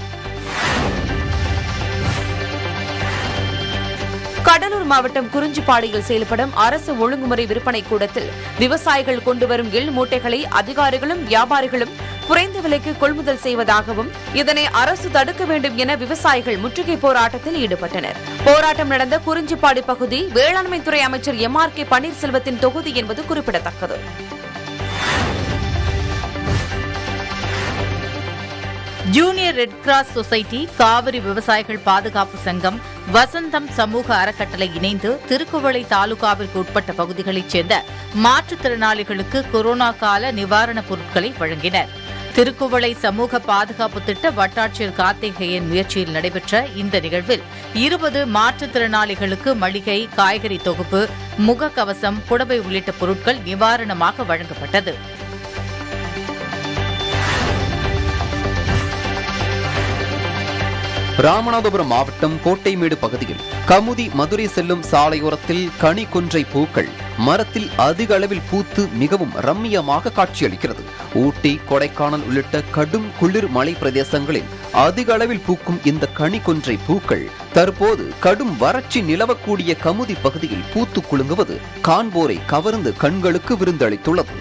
கடலூர் மாவட்டம் குறிஞ்சிப்பாடியில் செயல்படும் அரசு ஒழுங்குமுறை விற்பனை கூடத்தில் விவசாயிகள் கொண்டு வரும் எள் மூட்டைகளை அதிகாரிகளும் வியாபாரிகளும் குறைந்த விலைக்கு கொள்முதல் செய்வதாகவும் இதனை அரசு தடுக்க வேண்டும் என விவசாயிகள் முற்றுகை போராட்டத்தில் ஈடுபட்டனர் போராட்டம் நடந்த குறிஞ்சிப்பாடி பகுதி வேளாண்மைத்துறை அமைச்சர் எம் ஆர் கே பன்னீர்செல்வத்தின் தொகுதி என்பது குறிப்பிடத்தக்கது junior red cross society Cauvery விவசாயிகள் பாதுகாப்பு சங்கம் வசந்தம் சமூக அறக்கட்டளை இணைந்து திருக்குவளை தாலுகாவிற்கு உட்பட்ட பகுதிகளைச் சேர்ந்த மாற்றுத்திறனாளிகளுக்கு கொரோனா கால நிவாரணப் பொருட்களை வழங்கினர் திருக்குவளை சமூக பாதுகாப்பு திட்ட வட்டாட்சியர் கார்த்திகேயன் முயற்சியில் நடைபெற்ற இந்த நிகழ்வில் இருபது மாற்றுத்திறனாளிகளுக்கு மளிகை காய்கறி தொகுப்பு முகக்கவசம் புடவை உள்ளிட்ட பொருட்கள் நிவாரணமாக வழங்கப்பட்டது ராமநாதபுரம் மாவட்டம் கோட்டைமேடு பகுதியில் கமுதி மதுரை செல்லும் சாலையோரத்தில் கனி கொன்றை பூக்கள் மரத்தில் அதிக அளவில் பூத்து மிகவும் ரம்மியமாக காட்சியளிக்கிறது ஊட்டி கொடைக்கானல் உள்ளிட்ட கடும் குளிர் மலை பிரதேசங்களில் அதிக அளவில் பூக்கும் இந்த கனி கொன்றை பூக்கள் தற்போது கடும் வறட்சி நிலவக்கூடிய கமுதி பகுதியில் பூத்து குலுங்குவது காண்போரை கவர்ந்து கண்களுக்கு விருந்தளித்துள்ளது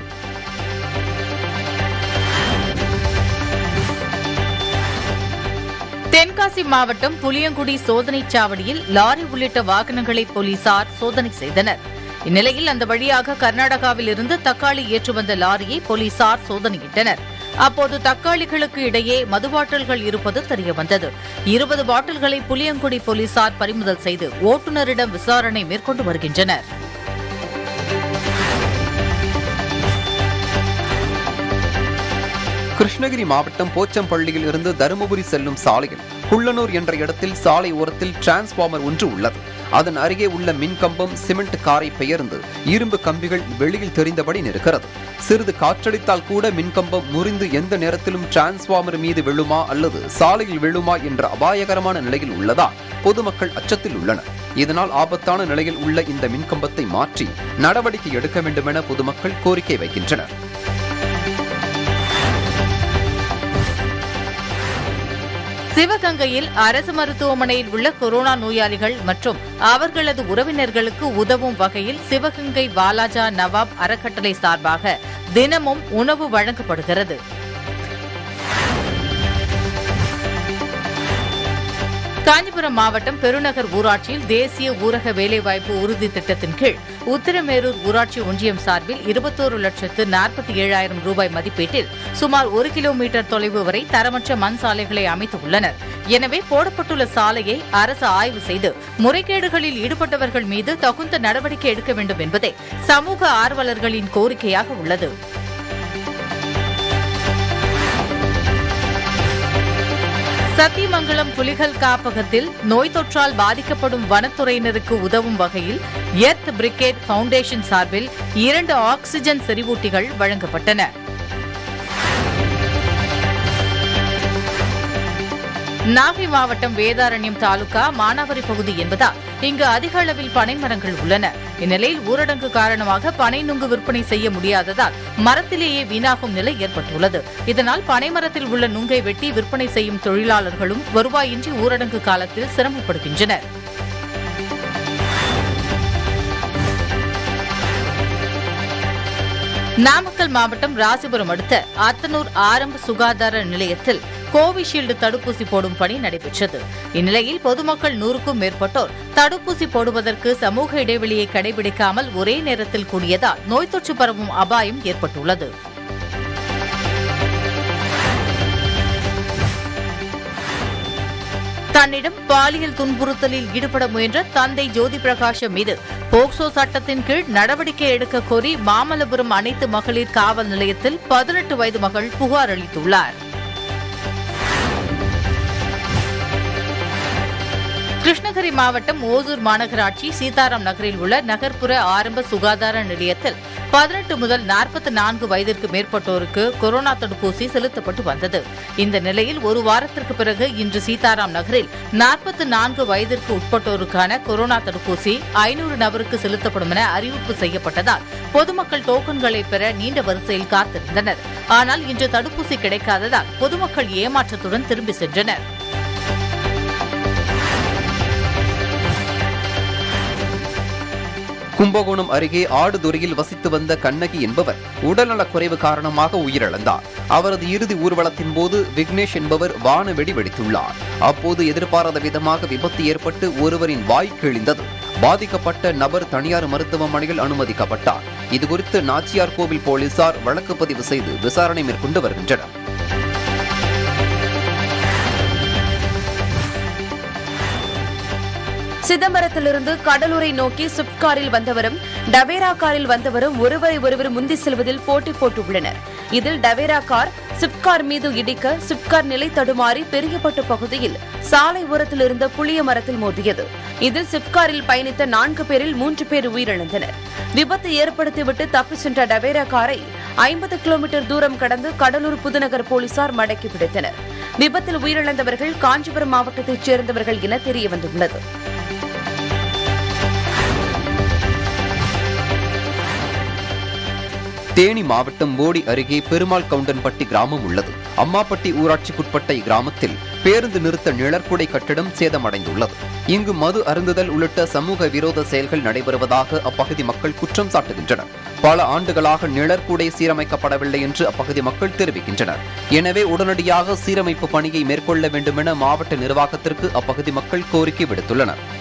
தென்காசி மாவட்டம் புளியங்குடி சோதனைச் சாவடியில் லாரி உள்ளிட்ட வாகனங்களை போலீசார் சோதனை செய்தனர் இந்நிலையில் அந்த வழியாக கர்நாடகாவில் இருந்து தக்காளி ஏற்று வந்த லாரியை போலீசார் சோதனையிட்டனர் அப்போது தக்காளிகளுக்கு இடையே மது பாட்டில்கள் இருப்பது தெரியவந்தது இருபது பாட்டில்களை புளியங்குடி போலீசார் பறிமுதல் செய்து ஓட்டுநரிடம் விசாரணை மேற்கொண்டு வருகின்றனர் கிருஷ்ணகிரி மாவட்டம் போச்சம்பள்ளியில் இருந்து தருமபுரி செல்லும் சாலையில் குள்ளனூர் என்ற இடத்தில் சாலை ஓரத்தில் டிரான்ஸ்பார்மர் ஒன்று உள்ளது அதன் அருகே உள்ள மின்கம்பம் சிமெண்ட் காரை பெயர்ந்து இரும்பு கம்பிகள் வெளியில் தெரிந்தபடி நிற்கிறது சிறிது காற்றடித்தால் கூட மின்கம்பம் முறிந்து எந்த நேரத்திலும் டிரான்ஸ்பார்மர் மீது விழுமா அல்லது சாலையில் விழுமா என்ற அபாயகரமான நிலையில் உள்ளதால் பொதுமக்கள் அச்சத்தில் உள்ளனர் இதனால் ஆபத்தான நிலையில் உள்ள இந்த மின்கம்பத்தை மாற்றி நடவடிக்கை எடுக்க வேண்டுமென பொதுமக்கள் கோரிக்கை வைக்கின்றனர் சிவகங்கையில் அரசு மருத்துவமனையில் உள்ள கொரோனா நோயாளிகள் மற்றும் அவர்களது உறவினர்களுக்கு உதவும் வகையில் சிவகங்கை வாலாஜா நவாப் அறக்கட்டளை சார்பாக தினமும் உணவு வழங்கப்படுகிறது காஞ்சிபுரம் மாவட்டம் பெருநகர் ஊராட்சியில் தேசிய ஊரக வேலைவாய்ப்பு உறுதி திட்டத்தின் கீழ் உத்திரமேரூர் ஊராட்சி ஒன்றியம் சார்பில் இருபத்தோரு லட்சத்து நாற்பத்தி ஏழாயிரம் ரூபாய் மதிப்பீட்டில் சுமார் ஒரு கிலோமீட்டர் தொலைவு வரை தரமற்ற மண் சாலைகளை அமைத்துள்ளனர் எனவே போடப்பட்டுள்ள சாலையை அரசு ஆய்வு செய்து முறைகேடுகளில் ஈடுபட்டவர்கள் மீது தகுந்த நடவடிக்கை எடுக்க வேண்டும் என்பதே சமூக ஆர்வலர்களின் கோரிக்கையாக உள்ளது சத்தியமங்கலம் புலிகள் காப்பகத்தில் நோய் தொற்றால் பாதிக்கப்படும் வனத்துறையினருக்கு உதவும் வகையில் எர்த் பிரிகேட் பவுண்டேஷன் சார்பில் இரண்டு ஆக்ஸிஜன் செறிவூட்டிகள் வழங்கப்பட்டன நாகை மாவட்டம் வேதாரண்யம் தாலுகா மானாவரி பகுதி என்பதால் இங்கு அதிக அளவில் பனை மரங்கள் உள்ளன இந்நிலையில் ஊரடங்கு காரணமாக பனை நுங்கு விற்பனை செய்ய முடியாததால் மரத்திலேயே வீணாகும் நிலை ஏற்பட்டுள்ளது இதனால் பனை மரத்தில் உள்ள நுங்கை வெட்டி விற்பனை செய்யும் தொழிலாளர்களும் வருவாயின்றி ஊரடங்கு காலத்தில் சிரமப்படுகின்றனர் நாமக்கல் மாவட்டம் ராசிபுரம் அடுத்த அத்தனூர் ஆரம்ப சுகாதார நிலையத்தில் கோவிஷீல்டு தடுப்பூசி போடும் பணி நடைபெற்றது இந்நிலையில் பொதுமக்கள் நூறுக்கும் மேற்பட்டோர் தடுப்பூசி போடுவதற்கு சமூக இடைவெளியை கடைபிடிக்காமல் ஒரே நேரத்தில் கூடியதால் நோய் தொற்று பரவும் அபாயம் ஏற்பட்டுள்ளது தன்னிடம் பாலியல் துன்புறுத்தலில் ஈடுபட முயன்ற தந்தை ஜோதி பிரகாஷம் மீது போக்சோ சட்டத்தின் கீழ் நடவடிக்கை எடுக்க கோரி மாமல்லபுரம் அனைத்து மகளிர் காவல் நிலையத்தில் பதினெட்டு வயது மகள் புகார் அளித்துள்ளார் கிருஷ்ணகிரி மாவட்டம் ஓசூர் மாநகராட்சி சீதாராம் நகரில் உள்ள நகர்ப்புற ஆரம்ப சுகாதார நிலையத்தில் பதினெட்டு முதல் நாற்பத்தி நான்கு வயதிற்கு மேற்பட்டோருக்கு கொரோனா தடுப்பூசி செலுத்தப்பட்டு வந்தது இந்த நிலையில் ஒரு வாரத்திற்கு பிறகு இன்று சீதாராம் நகரில் நாற்பத்தி நான்கு வயதிற்கு உட்பட்டோருக்கான கொரோனா தடுப்பூசி ஐநூறு நபருக்கு செலுத்தப்படும் என அறிவிப்பு செய்யப்பட்டதால் பொதுமக்கள் டோக்கன்களை பெற நீண்ட வரிசையில் காத்திருந்தனர் ஆனால் இன்று தடுப்பூசி கிடைக்காததால் பொதுமக்கள் ஏமாற்றத்துடன் திரும்பி சென்றனர் கும்பகோணம் அருகே ஆடுதுறையில் வசித்து வந்த கண்ணகி என்பவர் உடல்நலக் குறைவு காரணமாக உயிரிழந்தார் அவரது இறுதி ஊர்வலத்தின் போது விக்னேஷ் என்பவர் வானவெடி வெடித்துள்ளார் அப்போது எதிர்பாராத விதமாக விபத்து ஏற்பட்டு ஒருவரின் வாய் கிழிந்தது பாதிக்கப்பட்ட நபர் தனியார் மருத்துவமனையில் அனுமதிக்கப்பட்டார் இதுகுறித்து நாச்சியார் கோவில் போலீசார் வழக்கு பதிவு செய்து விசாரணை மேற்கொண்டு வருகின்றனர் சிதம்பரத்திலிருந்து கடலூரை நோக்கி ஸ்விப்ட் காரில் வந்தவரும் டவேரா காரில் வந்தவரும் ஒருவரை ஒருவர் முந்தி செல்வதில் போட்டி போட்டுள்ளனர் இதில் டவேரா கார் ஸ்விப்ட் கார் மீது இடிக்க ஸ்விப்ட் கார் நிலை தடுமாறி பெரியப்பட்டு பகுதியில் சாலை ஓரத்தில் இருந்த புளிய மரத்தில் மோதியது இதில் ஸ்விப்ட் காரில் பயணித்த நான்கு பேரில் மூன்று பேர் உயிரிழந்தனர் விபத்து ஏற்படுத்திவிட்டு தப்பிச் சென்ற டவேரா காரை ஐம்பது கிலோமீட்டர் தூரம் கடந்து கடலூர் புதுநகர் போலீசார் மடக்கி பிடித்தனர் விபத்தில் உயிரிழந்தவர்கள் காஞ்சிபுரம் மாவட்டத்தைச் சேர்ந்தவர்கள் என தெரியவந்துள்ளது தேனி மாவட்டம் போடி அருகே பெருமாள் கவுண்டன்பட்டி கிராமம் உள்ளது அம்மாப்பட்டி ஊராட்சிக்குட்பட்ட இக்கிராமத்தில் பேருந்து நிறுத்த நிழற்குடை கட்டிடம் சேதமடைந்துள்ளது இங்கு மது அருந்துதல் உள்ளிட்ட சமூக விரோத செயல்கள் நடைபெறுவதாக அப்பகுதி மக்கள் குற்றம் சாட்டுகின்றனர் பல ஆண்டுகளாக நிழற்குடை சீரமைக்கப்படவில்லை என்று அப்பகுதி மக்கள் தெரிவிக்கின்றனர் எனவே உடனடியாக சீரமைப்பு பணியை மேற்கொள்ள வேண்டுமென மாவட்ட நிர்வாகத்திற்கு அப்பகுதி மக்கள் கோரிக்கை விடுத்துள்ளனர்